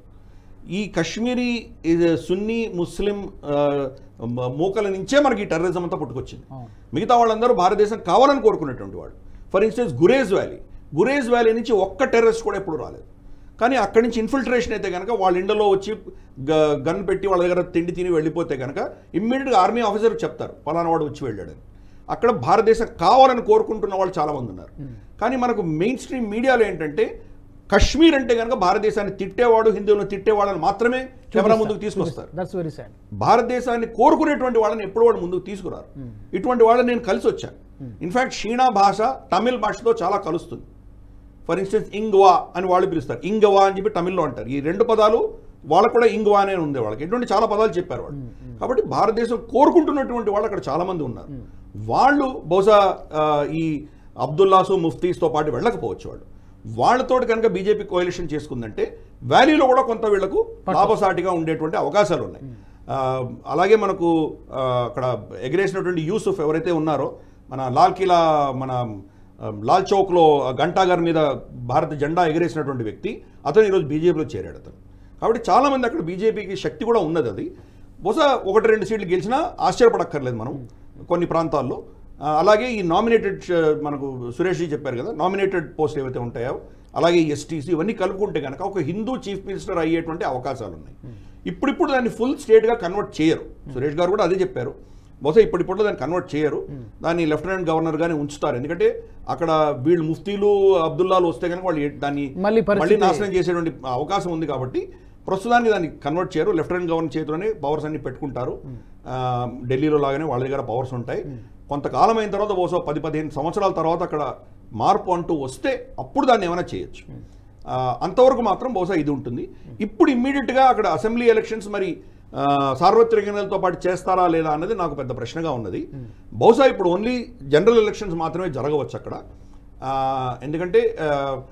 ఈ కశ్మీరీ ఇది సున్నీ ముస్లిం ఆ, మ- మూకల నుంచే మనకి ఈ టెర్రరిజం అంతా పుట్టుకొచ్చింది మిగతా వాళ్ళందరూ భారతదేశం కావాలని కోరుకునేటువంటి వాళ్ళు for instance Gurez valley Gurez valley నుంచి ఒక్క టెర్రరిస్ట్ కూడా ఎప్పుడు రాలేదు కానీ అక్కడి నుంచి ఇన్ఫిల్ట్రేషన్ అయితే కనుక వాళ్ళ ఇండ్లలో వచ్చి గ- గన్ పెట్టి వాళ్ళ దగ్గర తిండి తిని వెళ్ళిపోతే కనుక ఇమ్మీడియట్గా ఆర్మీ ఆఫీసర్ చెప్తారు పలానా వాడు వచ్చి వెళ్ళాడని అక్కడ భారతదేశం కావాలని కోరుకుంటున్న వాళ్ళు చాలామంది ఉన్నారు కానీ మనకు మెయిన్ స్ట్రీమ్ మీడియాలో ఏంటంటే కశ్మీర్ అంటే కనుక భారతదేశాన్ని తిట్టేవాడు హిందువులను తిట్టేవాళ్ళని మాత్రమే కెమెరా ముందుకు తీసుకొస్తారు దట్స్ వెరీ సాడ్ భారతదేశాన్ని కోరుకునేటువంటి వాళ్ళని ఎప్పుడు వాడు ముందుకు తీసుకురారు ఇటువంటి వాళ్ళని నేను కలిసి వచ్చాను ఇన్ఫాక్ట్ షీనా భాష తమిళ్ భాషతో చాలా కలుస్తుంది ఫర్ ఇన్స్టెన్స్ ఇంగ్వా అని వాళ్ళు పిలుస్తారు ఇంగవా అని చెప్పి తమిళ్లో అంటారు ఈ రెండు పదాలు వాళ్ళకు కూడా ఇంగ్వా అనే ఉంది వాళ్ళకి ఇటువంటి చాలా పదాలు చెప్పారు వాళ్ళు కాబట్టి భారతదేశం కోరుకుంటున్నటువంటి వాళ్ళు అక్కడ చాలా మంది ఉన్నారు వాళ్ళు బహుశా ఆ, ఈ అబ్దుల్లాసు ముఫ్తీస్తో పాటు వెళ్ళకపోవచ్చు వాళ్ళు వాళ్ళతోటి కనుక బీజేపీ కోalition చేసుకుందంటే వ్యాలీలో కూడా కొంత వీళ్లకు లాభసాటిగా ఉండేటువంటి అవకాశాలు ఉన్నాయి ఆ, అలాగే మనకు ఆ, అక్కడ ఎగిరేసినటువంటి యూసుఫ్ ఎవరైతే ఉన్నారో మన లాల్ కిలా మన ఆ, లాల్ చౌక్లో గంటా గారి మీద భారత జెండా ఎగిరేసినటువంటి వ్యక్తి అతను ఈరోజు బీజేపీలో చేరాడు అతను కాబట్టి చాలామంది అక్కడ బీజేపీకి శక్తి కూడా ఉన్నది అది బహుశా ఒకటి రెండు సీట్లు గెలిచినా ఆశ్చర్యపడక్కర్లేదు మనం కొన్ని ప్రాంతాల్లో ఆ, అలాగే ఈ నామినేటెడ్ మనకు సురేష్ జీ చెప్పారు కదా నామినేటెడ్ పోస్ట్ ఏవైతే ఉంటాయో అలాగే ఎస్టీసీ ఇవన్నీ కలుపుకుంటే కనుక ఒక హిందూ చీఫ్ మినిస్టర్ అయ్యేటువంటి అవకాశాలు ఉన్నాయి ఇప్పుడిప్పుడు దాన్ని ఫుల్ స్టేట్గా కన్వర్ట్ చేయరు సురేష్ గారు కూడా అదే చెప్పారు బహుశా ఇప్పటిప్పుడు దాన్ని కన్వర్ట్ చేయరు దాన్ని లెఫ్టినెంట్ గవర్నర్ గానే ఉంచుతారు ఎందుకంటే అక్కడ వీళ్ళు ముఫ్తీలు అబ్దుల్లాలు వస్తే కనుక వాళ్ళు ఏ- దాన్ని మళ్ళీ పరిస్థితి- మళ్ళీ నాశనం చేసేటువంటి అవకాశం ఉంది కాబట్టి ప్రస్తుతానికి దాన్ని కన్వర్ట్ చేయరు లెఫ్టినెంట్ గవర్నర్ చేతిలోనే పవర్స్ అన్ని పెట్టుకుంటారు ఆ, ఢిల్లీలో లాగానే వాళ్ళ దగ్గర పవర్స్ ఉంటాయి కొంతకాలం అయిన తర్వాత బహుశా పది పదిహేను సంవత్సరాల తర్వాత అక్కడ మార్పు అంటూ వస్తే అప్పుడు దాన్ని ఏమైనా చేయొచ్చు ఆ, అంతవరకు మాత్రం బహుశా ఇది ఉంటుంది ఇప్పుడు ఇమ్మీడియట్గా అక్కడ అసెంబ్లీ ఎలక్షన్స్ మరి ఆ, సార్వత్రిక ఎన్నికలతో పాటు చేస్తారా లేదా అన్నది నాకు పెద్ద ప్రశ్నగా ఉన్నది బహుశా ఇప్పుడు ఓన్లీ జనరల్ ఎలక్షన్స్ మాత్రమే జరగవచ్చు అక్కడ ఆ, ఎందుకంటే ఆ,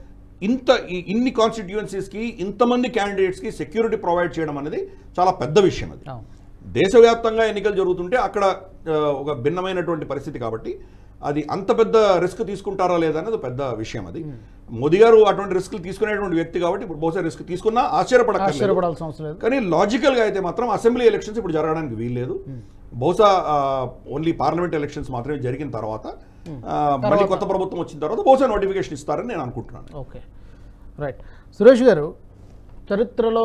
ఇంత ఈ- ఇన్ని కాన్స్టిట్యుయెన్సీస్కి ఇంతమంది క్యాండిడేట్స్కి సెక్యూరిటీ ప్రొవైడ్ చేయడం అనేది చాలా పెద్ద విషయం అది అవును. దేశవ్యాప్తంగా ఎన్నికలు జరుగుతుంటే అక్కడ ఆ, ఒక భిన్నమైనటువంటి పరిస్థితి కాబట్టి అది అంత పెద్ద రిస్క్ తీసుకుంటారా లేదా అనేది పెద్ద విషయం అది మోదీ గారు అటువంటి రిస్క్లు తీసుకునేటువంటి వ్యక్తి కాబట్టి ఇప్పుడు బహుశా రిస్క్ తీసుకున్నా ఆశ్చర్యపడక్కర్లేదు ఆశ్చర్యపడాల్సిన అవసరం లేదు కానీ లాజికల్గా అయితే మాత్రం అసెంబ్లీ ఎలక్షన్స్ ఇప్పుడు జరగడానికి వీల్లేదు బహుశా ఓన్లీ పార్లమెంట్ ఎలక్షన్స్ మాత్రమే జరిగిన తర్వాత ఆ, మళ్ళీ కొత్త ప్రభుత్వం వచ్చిన తర్వాత బహుశా నోటిఫికేషన్ ఇస్తారని నేను అనుకుంటున్నాను ఓకే రైట్ సురేష్ గారు చరిత్రలో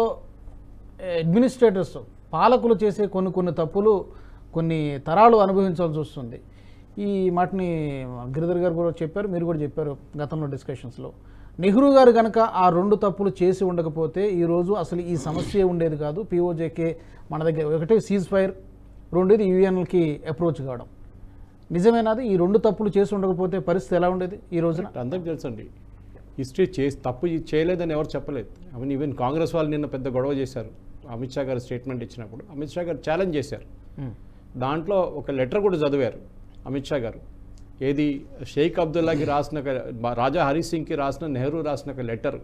అడ్మినిస్ట్రేటర్స్ పాలకులు చేసే కొన్ని కొన్ని తప్పులు కొన్ని తరాలు అనుభవించాల్సి వస్తుంది ఈ మాటని గిరిధర్ గారు కూడా చెప్పారు మీరు కూడా చెప్పారు గతంలో డిస్కషన్స్లో నెహ్రూ గారు కనుక ఆ రెండు తప్పులు చేసి ఉండకపోతే ఈరోజు అసలు ఈ సమస్య ఉండేది కాదు పిఓజేకే మన దగ్గర ఒకటి సీజ్ ఫైర్ రెండోది యూఎన్కి అప్రోచ్ కావడం నిజమేనాది ఈ రెండు తప్పులు చేసి ఉండకపోతే పరిస్థితి ఎలా ఉండేది ఈ రోజున అందరికి తెలుసండి హిస్టరీ చేసి తప్పు చేయలేదని ఎవరు చెప్పలేదు ఐ మీన్ ఈవెన్ కాంగ్రెస్ వాళ్ళు నిన్న పెద్ద గొడవ చేశారు అమిత్ షా గారు స్టేట్మెంట్ ఇచ్చినప్పుడు అమిత్ షా గారు ఛాలెంజ్ చేశారు దాంట్లో ఒక లెటర్ కూడా చదివారు అమిత్ షా గారు ఏది షేక్ అబ్దుల్లాకి రాసిన ఒక- రాజా హరి సింగ్కి రాసిన నెహ్రూ రాసిన ఒక లెటర్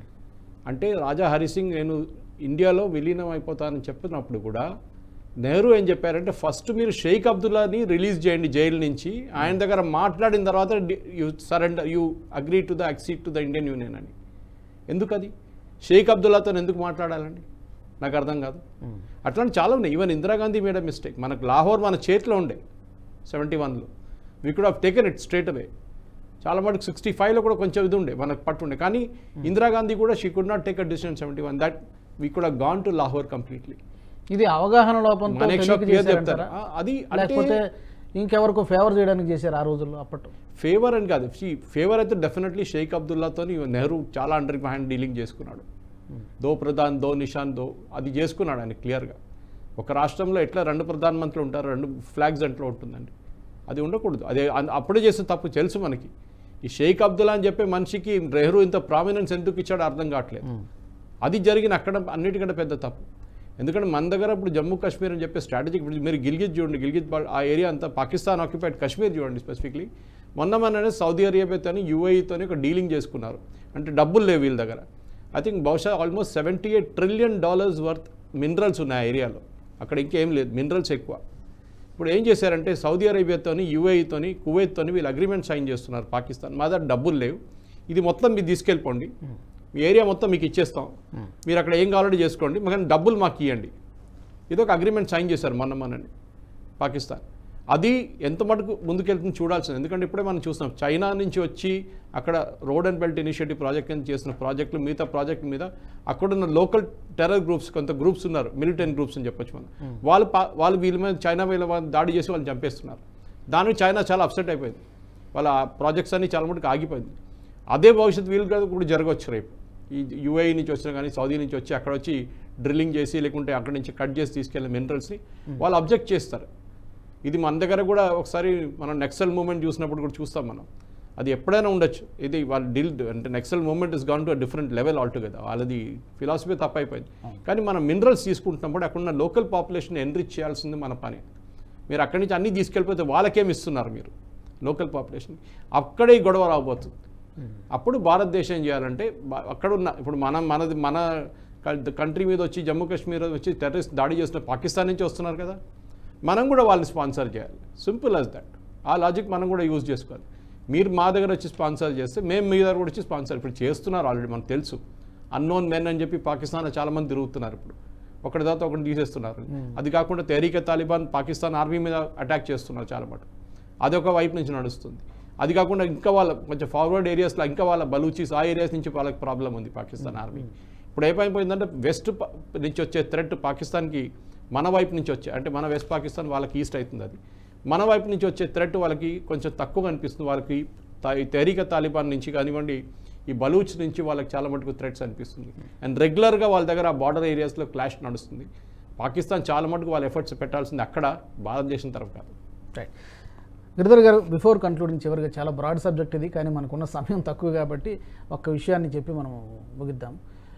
అంటే రాజా హరి సింగ్ నేను ఇండియాలో విలీనం అయిపోతానని చెప్పినప్పుడు కూడా నెహ్రూ ఏం చెప్పారంటే ఫస్ట్ మీరు షేక్ అబ్దుల్లాని రిలీజ్ చేయండి జైలు నుంచి ఆయన దగ్గర మాట్లాడిన తర్వాత you surrender you agree to the accede to the Indian union అని ఎందుకు అది షేక్ అబ్దుల్లాతో ఎందుకు మాట్లాడాలండి నాకు అర్థం కాదు అట్లాంటి చాలా ఉన్నాయి ఈవెన్ ఇందిరాగాంధీ మేడ మిస్టేక్ మనకు లాహోర్ మన చేతిలో ఉండే సెవెంటీ వన్లో we could have taken it straight away చాలా మటుకు సిక్స్టీ ఫైవ్లో కూడా కొంచెం ఇది ఉండే మనకు పట్టుండే కానీ ఇందిరాగాంధీ కూడా she could not take a decision seventy one that we could have gone to Lahore completely ఇది అవగాహన లోపంతో మనకి తెలియక క్లియర్ చేశారంటారా? చెప్తారు ఆ, అది అంటే లేకపోతే ఇంకెవరికో ఫేవర్ చేయడానికి చేశారు ఆ రోజుల్లో అప్పట్లో ఫేవర్ అని కాదు ఫేవర్ అయితే డెఫినెట్లీ షేక్ అబ్దుల్లాతో నెహ్రూ చాలా అండర్ హ్యాండ్ డీలింగ్ చేసుకున్నాడు దో ప్రధాన్ దో నిషాన్ దో అది చేసుకున్నాడు ఆయన క్లియర్గా ఒక రాష్ట్రంలో ఎట్లా రెండు ప్రధానమంత్రులు ఉంటారు రెండు ఫ్లాగ్స్ అంట్లో ఉంటుందండి అది ఉండకూడదు అదే అన్- అప్పుడే చేసిన తప్పు తెలుసు మనకి ఈ షేక్ అబ్దుల్లా అని చెప్పే మనిషికి నెహ్రూ ఇంత ప్రామినెన్స్ ఎందుకు ఇచ్చాడో అర్థం కావట్లేదు అది జరిగిన అక్కడ అన్నిటికంటే పెద్ద తప్పు ఎందుకంటే మన దగ్గర ఇప్పుడు జమ్మూ కాశ్మీర్ అని చెప్పే స్ట్రాటజిక్ మీరు గిల్గిత్ చూడండి గిల్గిత్ బా- ఆ ఏరియా అంతా పాకిస్తాన్ ఆక్యుపైడ్ కాశ్మీర్ చూడండి స్పెసిఫిక్లీ మొన్న మొన్ననే సౌదీ అరేబియాతోని యూఏఈతోని ఒక డీలింగ్ చేసుకున్నారు అంటే డబ్బులు లేవు వీళ్ళ దగ్గర ఐ థింక్ బహుశా almost seventy eight trillion dollars worth minerals ఉన్నాయి ఆ ఏరియాలో అక్కడ ఇంకేం లేదు మినరల్స్ ఎక్కువ ఇప్పుడు ఏం చేశారంటే సౌదీ అరేబియాతోని యుఏఈతోని కువైత్తోని వీళ్ళు అగ్రిమెంట్ సైన్ చేస్తున్నారు పాకిస్తాన్ మా దగ్గర డబ్బులు లేవు ఇది మొత్తం మీరు తీసుకెళ్ళిపోండి మీ ఏరియా మొత్తం మీకు ఇచ్చేస్తాం మీరు అక్కడ ఏం కావాలంటే చేసుకోండి మాకు డబ్బులు మాకు ఇవ్వండి ఇది ఒక అగ్రిమెంట్ సైన్ చేశారు మొన్న మొన్నని పాకిస్తాన్ అది ఎంత మటుకు ముందుకెళ్తుంది చూడాల్సింది ఎందుకంటే ఇప్పుడే మనం చూస్తున్నాం చైనా నుంచి వచ్చి అక్కడ road and belt initiative project కింద చేసిన ప్రాజెక్టులు మిగతా ప్రాజెక్ట్ మీద అక్కడున్న లోకల్ టెర్రర్ గ్రూప్స్ కొంత గ్రూప్స్ ఉన్నారు మిలిటెంట్ గ్రూప్స్ అని చెప్పొచ్చు మనం వాళ్ళు పా- వాళ్ళు వీళ్ళ మీద చైనా వీళ్ళ మీద దాడి చేసి వాళ్ళని చంపేస్తున్నారు దానికి చైనా చాలా అప్సెట్ అయిపోయింది వాళ్ళ ప్రాజెక్ట్స్ అన్ని చాలా మటుకు ఆగిపోయింది అదే భవిష్యత్తు వీళ్ళు కూడా కూడా జరగవచ్చు రేపు ఈ యుఏఈ నుంచి వచ్చినా కానీ సౌదీ నుంచి వచ్చి అక్కడ వచ్చి డ్రిల్లింగ్ చేసి లేకుంటే అక్కడి నుంచి కట్ చేసి తీసుకెళ్ళిన మినరల్స్ని వాళ్ళు అబ్జెక్ట్ చేస్తారు ఇది మన దగ్గర కూడా ఒకసారి మనం నెక్సల్ మూమెంట్ చూసినప్పుడు కూడా చూస్తాం మనం అది ఎప్పుడైనా ఉండొచ్చు ఇది వాళ్ళ డిల్ అంటే Naxal movement is gone to different level altogether వాళ్ళది ఫిలాసఫీ తప్పైపోయింది కానీ మనం మినరల్స్ తీసుకుంటున్నప్పుడు అక్కడ ఉన్న లోకల్ పాపులేషన్ ఎన్రిచ్ చేయాల్సింది మన పని మీరు అక్కడి నుంచి అన్నీ తీసుకెళ్ళిపోతే వాళ్ళకేం ఇస్తున్నారు మీరు లోకల్ పాపులేషన్ అక్కడే ఈ గొడవ రాబోతుంది అప్పుడు భారతదేశం ఏం చేయాలంటే బా- అక్కడ ఉన్న ఇప్పుడు మనం మనది మన కంట్రీ మీద వచ్చి జమ్మూ కాశ్మీర్ వచ్చి టెర్రరిస్ట్ దాడి చేసిన పాకిస్తాన్ నుంచి వస్తున్నారు కదా మనం కూడా వాళ్ళని స్పాన్సర్ చేయాలి సింపుల్ యాజ్ దట్ ఆ లాజిక్ మనం కూడా యూజ్ చేసుకోవాలి మీరు మా దగ్గర వచ్చి స్పాన్సర్ చేస్తే మేము మీ దగ్గర కూడా వచ్చి స్పాన్సర్ ఇప్పుడు చేస్తున్నారు ఆల్రెడీ మనకు తెలుసు అన్నోన్ మెన్ అని చెప్పి పాకిస్తాన్లో చాలా మంది తిరుగుతున్నారు ఇప్పుడు ఒకటి తర్వాత ఒకటి తీసేస్తున్నారు అది కాకుండా తెహరీక తాలిబాన్ పాకిస్తాన్ ఆర్మీ మీద అటాక్ చేస్తున్నారు చాలా మటుకు అది ఒక వైపు నుంచి నడుస్తుంది అది కాకుండా ఇంకా వాళ్ళ కొంచెం ఫార్వర్డ్ ఏరియాస్లో ఇంకా వాళ్ళ బలూచీస్ ఆ ఏరియాస్ నుంచి వాళ్ళకి ప్రాబ్లం ఉంది పాకిస్తాన్ ఆర్మీ ఇప్పుడు ఏమైపోయిందంటే వెస్ట్ ప- నుంచి వచ్చే థ్రెట్ పాకిస్తాన్కి మన వైపు నుంచి వచ్చే అంటే మన వెస్ట్ పాకిస్తాన్ వాళ్ళకి ఈస్ట్ అవుతుంది అది మన వైపు నుంచి వచ్చే థ్రెట్ వాళ్ళకి కొంచెం తక్కువ అనిపిస్తుంది వాళ్ళకి తా- ఈ తెహరీక తాలిబాన్ నుంచి కానివ్వండి ఈ బలూచ్ నుంచి వాళ్ళకి చాలా మటుకు థ్రెట్స్ అనిపిస్తుంది అండ్ రెగ్యులర్గా వాళ్ళ దగ్గర ఆ బార్డర్ ఏరియాస్లో క్లాష్ నడుస్తుంది పాకిస్తాన్ చాలా మటుకు వాళ్ళ ఎఫర్ట్స్ పెట్టాల్సింది అక్కడ భారతదేశం తరఫు కాదు రైట్ గిరిధర్ గారు బిఫోర్ కన్క్లూడింగ్ చివరిగా చాలా బ్రాడ్ సబ్జెక్ట్ ఇది కానీ మనకున్న సమయం తక్కువ కాబట్టి ఒక్క విషయాన్ని చెప్పి మనం ముగిద్దాం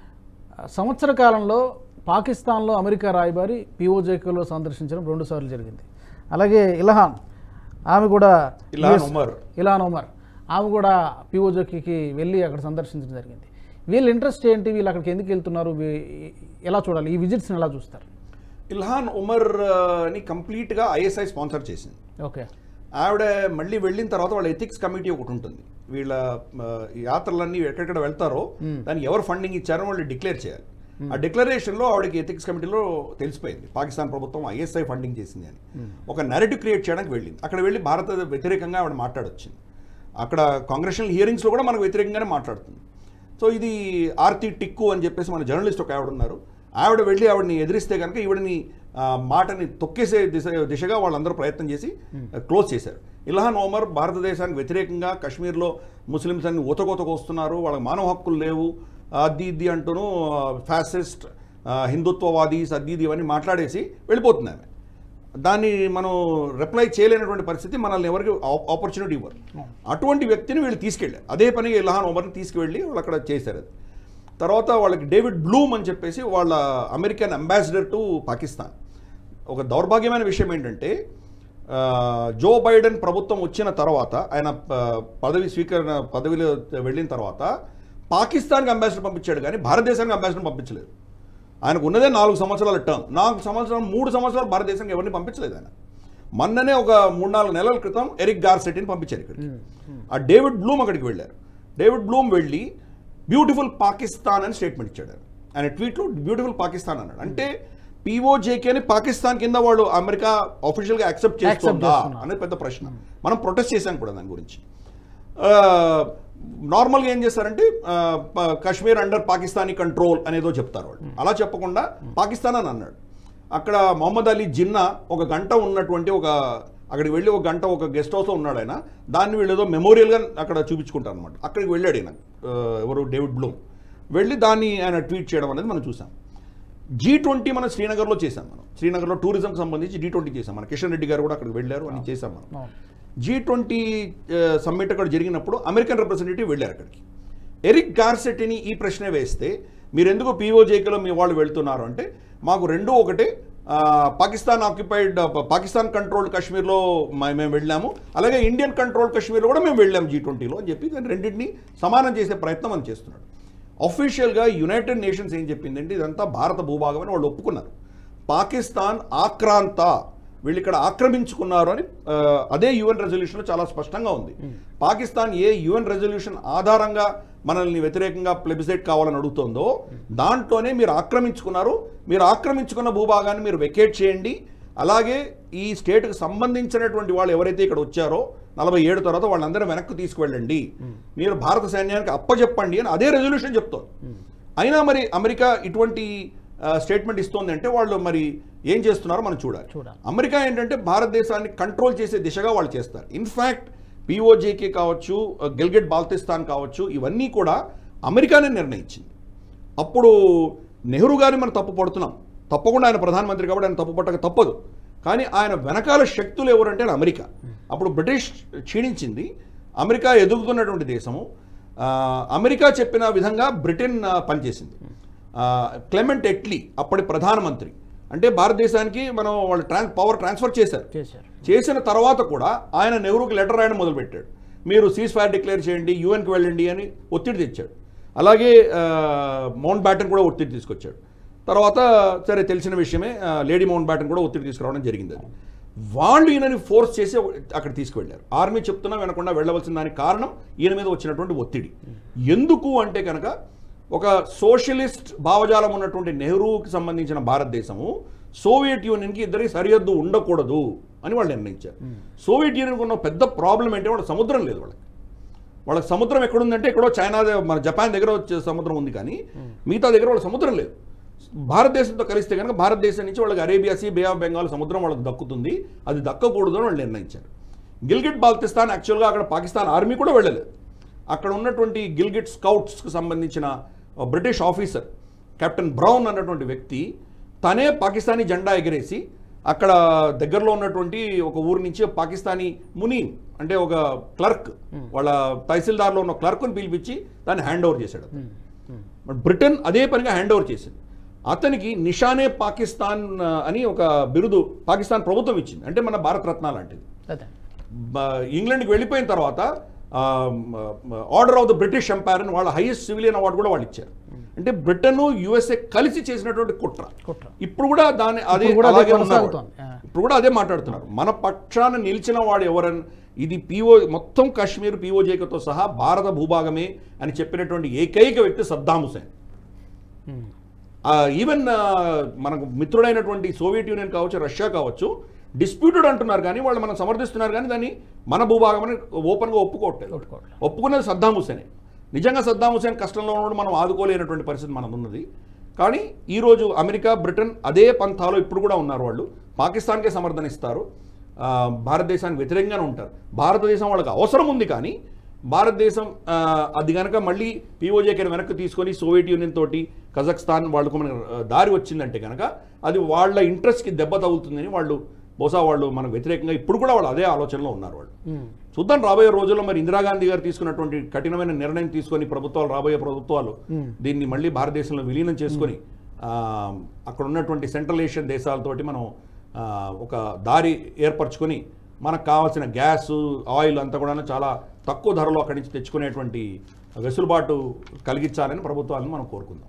ఆ, సంవత్సర కాలంలో పాకిస్తాన్లో అమెరికా రాయబారి పిఓజేకేలో సందర్శించడం రెండుసార్లు జరిగింది అలాగే ఇల్హాన్ ఆమె కూడా Ilhan US Omar. Ilhan Omar ఆమె కూడా పిఓజేకి వెళ్ళి అక్కడ సందర్శించడం జరిగింది వీళ్ళ ఇంట్రెస్ట్ ఏంటి వీళ్ళు అక్కడికి ఎందుకు వెళ్తున్నారు వీ- ఎలా చూడాలి ఈ విజిట్స్ని ఎలా చూస్తారు ఇల్హాన్ ఉమర్ ఆ, ని కంప్లీట్గా ఐఎస్ఐ స్పాన్సర్ చేసింది ఓకే ఆవిడ మళ్ళీ వెళ్ళిన తర్వాత వాళ్ళ ఎథిక్స్ కమిటీ ఒకటి ఉంటుంది వీళ్ళ ఆ, యాత్రలన్నీ ఎక్కడెక్కడ వెళ్తారో దానికి ఎవరు ఫండింగ్ ఇచ్చారో వాళ్ళు డిక్లేర్ చేయాలి ఆ డిక్లరేషన్లో ఆవిడకి ఎథిక్స్ కమిటీలో తెలిసిపోయింది పాకిస్తాన్ ప్రభుత్వం ఐఎస్ఐ ఫండింగ్ చేసింది అని ఒక నెరేటివ్ క్రియేట్ చేయడానికి వెళ్ళింది అక్కడ వెళ్ళి భారత వ్యతిరేకంగా ఆవిడ మాట్లాడొచ్చింది అక్కడ కాంగ్రెషనల్ హియరింగ్స్లో కూడా మనకు వ్యతిరేకంగానే మాట్లాడుతుంది సో ఇది ఆర్తి టిక్కు అని చెప్పేసి మన జర్నలిస్ట్ ఒక ఆవిడ ఉన్నారు ఆవిడ వెళ్ళి ఆవిడని ఎదిరిస్తే కనుక ఈవిడని ఆ, మాటని తొక్కేసే దిశ దిశగా వాళ్ళందరూ ప్రయత్నం చేసి క్లోజ్ చేశారు ఇల్హాన్ ఓమర్ భారతదేశానికి వ్యతిరేకంగా కశ్మీర్లో ముస్లిమ్స్ అన్ని ఊతకోతకొస్తున్నారు వాళ్ళకి మానవ హక్కులు లేవు అది ఇది అంటూను ఫ్యాసిస్ట్ హిందుత్వవాదీస్ అది ఇది ఇవన్నీ మాట్లాడేసి వెళ్ళిపోతుంది ఆమె దాన్ని మనం రిప్లై చేయలేనటువంటి పరిస్థితి మనల్ని ఎవరికి ఆపర్చునిటీ ఇవ్వరు అటువంటి వ్యక్తిని వీళ్ళు తీసుకెళ్ళారు అదే పనిగా ఇల్హాన్ ఒమర్ని తీసుకువెళ్ళి వాళ్ళు అక్కడ చేశారు అది తర్వాత వాళ్ళకి డేవిడ్ బ్లూమ్ అని చెప్పేసి వాళ్ళ అమెరికన్ అంబాసిడర్ టు పాకిస్తాన్ ఒక దౌర్భాగ్యమైన విషయం ఏంటంటే ఆ, జో బైడెన్ ప్రభుత్వం వచ్చిన తర్వాత ఆయన ప- పదవి స్వీకరణ పదవిలో వెళ్ళిన తర్వాత పాకిస్తాన్కి అంబాసిడర్ పంపించాడు కానీ భారతదేశానికి అంబాసిడర్ పంపించలేదు ఆయనకు ఉన్నదే నాలుగు సంవత్సరాల టర్మ్ నాలుగు సంవత్సరాలు మూడు సంవత్సరాలు భారతదేశానికి ఎవరిని పంపించలేదు ఆయన మొన్ననే ఒక మూడు నాలుగు నెలల క్రితం ఎరిక్ గార్సెట్ని పంపించారు ఇక్కడికి ఆ డేవిడ్ బ్లూమ్ అక్కడికి వెళ్ళారు డేవిడ్ బ్లూమ్ వెళ్ళి బ్యూటిఫుల్ పాకిస్తాన్ అని స్టేట్మెంట్ ఇచ్చాడు ఆయన. ఆయన ట్వీట్లో బ్యూటిఫుల్ పాకిస్తాన్ అన్నాడు అంటే పిఓజేకేని పాకిస్తాన్ కింద వాళ్ళు అమెరికా ఆఫీషియల్గా యాక్సెప్ట్ చేస్తుందా చేస్తున్నారు. అనేది పెద్ద ప్రశ్న మనం ప్రొటెస్ట్ చేశాం కూడా దాని గురించి నార్మల్గా ఏం చేస్తారంటే ఆ, ప- కాశ్మీర్ అండర్ పాకిస్తానీ కంట్రోల్ అనేదో చెప్తారు వాళ్ళు అలా చెప్పకుండా పాకిస్తాన్ అని అన్నాడు అక్కడ మొహమ్మద్ అలీ జిన్నా ఒక గంట ఉన్నటువంటి ఒక అక్కడికి వెళ్ళి ఒక గంట ఒక గెస్ట్ హౌస్లో ఉన్నాడు ఆయన దాన్ని వీళ్ళు ఏదో మెమోరియల్గా అక్కడ చూపించుకుంటారు అనమాట అక్కడికి వెళ్ళాడు ఆయన ఆ, ఎవరు డేవిడ్ బ్లూమ్ వెళ్ళి దాన్ని ఆయన ట్వీట్ చేయడం అనేది మనం చూసాం జీ ట్వంటీ మనం శ్రీనగర్లో చేసాం మనం శ్రీనగర్లో టూరిజం సంబంధించి జీ ట్వంటీ చేసాం మన కిషన్ రెడ్డి గారు కూడా అక్కడికి వెళ్ళారు అని చేసాం మనం అవును. జీ ట్వంటీ సమ్మిట్ అక్కడ జరిగినప్పుడు అమెరికన్ రిప్రజెంటేటివ్ వెళ్ళారు అక్కడికి ఎరిక్ గార్సెట్ని ఈ ప్రశ్న వేస్తే మీరు ఎందుకు పీఓజేకేలో మీ వాళ్ళు వెళ్తున్నారు అంటే మాకు రెండు ఒకటే ఆ, పాకిస్తాన్ ఆక్యుపైడ్ పాకిస్తాన్ కంట్రోల్డ్ కాశ్మీర్లో మ- మేము వెళ్ళాము అలాగే ఇండియన్ కంట్రోల్ కాశ్మీర్లో కూడా మేము వెళ్ళాము జీ ట్వంటీలో అని చెప్పి దాన్ని రెండింటిని సమానం చేసే ప్రయత్నం అని చేస్తున్నాడు అఫీషియల్గా యునైటెడ్ నేషన్స్ ఏం చెప్పిందంటే ఇదంతా భారత భూభాగం అని వాళ్ళు ఒప్పుకున్నారు పాకిస్తాన్ ఆక్రాంత వీళ్ళు ఇక్కడ ఆక్రమించుకున్నారు అని ఆ, అదే యుఎన్ రెజల్యూషన్లో చాలా స్పష్టంగా ఉంది పాకిస్తాన్ ఏ యుఎన్ రెజల్యూషన్ ఆధారంగా మనల్ని వ్యతిరేకంగా ప్లెబిసైట్ కావాలని అడుగుతోందో దాంట్లోనే మీరు ఆక్రమించుకున్నారు మీరు ఆక్రమించుకున్న భూభాగాన్ని మీరు వెకేట్ చేయండి అలాగే ఈ స్టేట్కి సంబంధించినటువంటి వాళ్ళు ఎవరైతే ఇక్కడ వచ్చారో నలభై ఏడు తర్వాత వాళ్ళందరూ వెనక్కి తీసుకువెళ్ళండి మీరు భారత సైన్యానికి అప్పచెప్పండి అని అదే రెజల్యూషన్ చెప్తోంది అయినా మరి అమెరికా ఇటువంటి స్టేట్మెంట్ ఇస్తోంది అంటే వాళ్ళు మరి ఏం చేస్తున్నారో మనం చూడాలి చూడాలి. అమెరికా ఏంటంటే భారతదేశాన్ని కంట్రోల్ చేసే దిశగా వాళ్ళు చేస్తారు ఇన్ఫ్యాక్ట్ పిఓజేకే కావచ్చు గిల్గెట్ బాల్తిస్తాన్ కావచ్చు ఇవన్నీ కూడా అమెరికానే నిర్ణయించింది అప్పుడు నెహ్రూ గారిని మనం తప్పు పడుతున్నాం తప్పకుండా ఆయన ప్రధానమంత్రి కాబట్టి ఆయన తప్పు పట్టక తప్పదు కానీ ఆయన వెనకాల శక్తులు ఎవరంటే ఆయన అమెరికా అప్పుడు బ్రిటిష్ క్షీణించింది అమెరికా ఎదుగుతున్నటువంటి దేశము ఆ, అమెరికా చెప్పిన విధంగా బ్రిటన్ ఆ, పనిచేసింది ఆ, క్లెమెంట్ ఎట్లీ అప్పటి ప్రధానమంత్రి అంటే భారతదేశానికి మనం వాళ్ళు ట్రాన్స్ పవర్ ట్రాన్స్ఫర్ చేశారు చేశారు చేసిన తర్వాత కూడా ఆయన నెహ్రూకి లెటర్ రాయడం మొదలుపెట్టాడు మీరు సీజ్ ఫైర్ డిక్లేర్ చేయండి యూఎన్కి వెళ్ళండి అని ఒత్తిడి తెచ్చాడు అలాగే ఆ, మౌంట్ బ్యాటన్ కూడా ఒత్తిడి తీసుకొచ్చాడు తర్వాత సరే తెలిసిన విషయమే ఆ, లేడీ మౌంట్ బ్యాటన్ కూడా ఒత్తిడి తీసుకురావడం జరిగింది అది వాళ్ళు ఈయనని ఫోర్స్ చేసి అక్కడ తీసుకువెళ్ళారు ఆర్మీ చెప్తున్నా వినకుండా వెళ్ళవలసిన దానికి కారణం ఈయన మీద వచ్చినటువంటి ఒత్తిడి ఎందుకు అంటే కనుక ఒక సోషలిస్ట్ భావజాలం ఉన్నటువంటి నెహ్రూకి సంబంధించిన భారతదేశము సోవియట్ యూనియన్కి ఇద్దరికి సరిహద్దు ఉండకూడదు అని వాళ్ళు నిర్ణయించారు సోవియట్ యూనియన్కి ఉన్న పెద్ద ప్రాబ్లం ఏంటంటే వాళ్ళకి సముద్రం లేదు వాళ్ళకి వాళ్ళకి సముద్రం ఎక్కడుందంటే ఎక్కడో చైనా దగ్గర- మన జపాన్ దగ్గర వచ్చే సముద్రం ఉంది కానీ మిగతా దగ్గర వాళ్ళకి సముద్రం లేదు భారతదేశంతో కలిస్తే కనుక భారతదేశం నుంచి వాళ్ళకి Arabia sea bay of Bengal సముద్రం వాళ్ళకి దక్కుతుంది అది దక్కకూడదు అని వాళ్ళు నిర్ణయించారు గిల్గిట్ బాల్తిస్తాన్ యాక్చువల్గా అక్కడ పాకిస్తాన్ ఆర్మీ కూడా వెళ్ళలేదు అక్కడ ఉన్నటువంటి గిల్గిట్ స్కౌట్స్కి సంబంధించిన బ్రిటిష్ ఆఫీసర్ కెప్టెన్ బ్రౌన్ అన్నటువంటి వ్యక్తి తనే పాకిస్తానీ జెండా ఎగరేసి అక్కడ దగ్గరలో ఉన్నటువంటి ఒక ఊరు నుంచి పాకిస్తానీ మునీం అంటే ఒక క్లర్క్ వాళ్ళ తహసీల్దార్లో ఉన్న క్లర్క్ని పిలిపించి దాన్ని హ్యాండ్ ఓవర్ చేశాడు అతను. బట్ బ్రిటన్ అదే పనిగా హ్యాండ్ ఓవర్ చేసింది అతనికి నిషానే పాకిస్తాన్ ఆ, అని ఒక బిరుదు పాకిస్తాన్ ప్రభుత్వం ఇచ్చింది అంటే మన భారత రత్న లాంటిది అదే బ- ఇంగ్లాండ్కి వెళ్ళిపోయిన తర్వాత order of the British empire అని వాళ్ళ హైయెస్ట్ సివిలియన్ అవార్డు కూడా వాళ్ళు ఇచ్చారు అంటే బ్రిటన్ యుఎస్ఏ కలిసి చేసినటువంటి కుట్ర కుట్ర. ఇప్పుడు కూడా దాని అదే ఇప్పుడు కూడా అదే అలాగే ఉన్నారు కొనసాగుతోంది. వాళ్ళు. ఆ. ఇప్పుడు కూడా అదే మాట్లాడుతున్నారు మన పక్షాన నిలిచిన వాడు ఎవరని ఇది పిఓ మొత్తం కాశ్మీర్ పిఓజేకతో సహా భారత భూభాగమే అని చెప్పినటువంటి ఏకైక వ్యక్తి సద్దాం హుసేన్ ఈవెన్ మనకు మిత్రుడైనటువంటి సోవియట్ యూనియన్ కావచ్చు రష్యా కావచ్చు డిస్ప్యూటెడ్ అంటున్నారు కానీ వాళ్ళు మనం సమర్థిస్తున్నారు కానీ దాన్ని మన భూభాగం అని ఓపెన్గా ఒప్పుకోవట్లేదు ఒప్పుకోవట్లేదు. ఒప్పుకున్నది సద్దాం హుసేనే నిజంగా సద్దాం హుసేన్ కష్టంలో ఉన్నప్పుడు మనం ఆదుకోలేనటువంటి పరిస్థితి మనకు ఉన్నది కానీ ఈరోజు అమెరికా బ్రిటన్ అదే పంథాలో ఇప్పుడు కూడా ఉన్నారు వాళ్ళు పాకిస్తాన్కే సమర్థనిస్తారు ఆ, భారతదేశానికి వ్యతిరేకంగానే ఉంటారు భారతదేశం వాళ్ళకి అవసరం ఉంది కానీ భారతదేశం ఆ, అది కనుక మళ్ళీ పీఓజేకి వెనక్కి తీసుకొని సోవియట్ యూనియన్ తోటి కజాక్స్తాన్ వాళ్ళకు మన ఆ, దారి వచ్చిందంటే కనుక అది వాళ్ళ ఇంట్రెస్ట్కి దెబ్బ తగులుతుందని వాళ్ళు బహుశా వాళ్ళు మనకు వ్యతిరేకంగా ఇప్పుడు కూడా వాళ్ళు అదే ఆలోచనలో ఉన్నారు వాళ్ళు చూద్దాం రాబోయే రోజుల్లో మరి ఇందిరాగాంధీ గారు తీసుకున్నటువంటి కఠినమైన నిర్ణయం తీసుకొని ప్రభుత్వాలు రాబోయే ప్రభుత్వాలు దీన్ని మళ్ళీ భారతదేశంలో విలీనం చేసుకొని ఆ, అక్కడ ఉన్నటువంటి సెంట్రల్ ఏషియన్ దేశాలతోటి మనం ఆ, ఒక దారి ఏర్పరచుకొని మనకు కావాల్సిన గ్యాస్ ఆయిల్ అంతా కూడా చాలా తక్కువ ధరలో అక్కడి నుంచి తెచ్చుకునేటువంటి వెసులుబాటు కలిగించాలని ప్రభుత్వాలను మనం కోరుకుందాం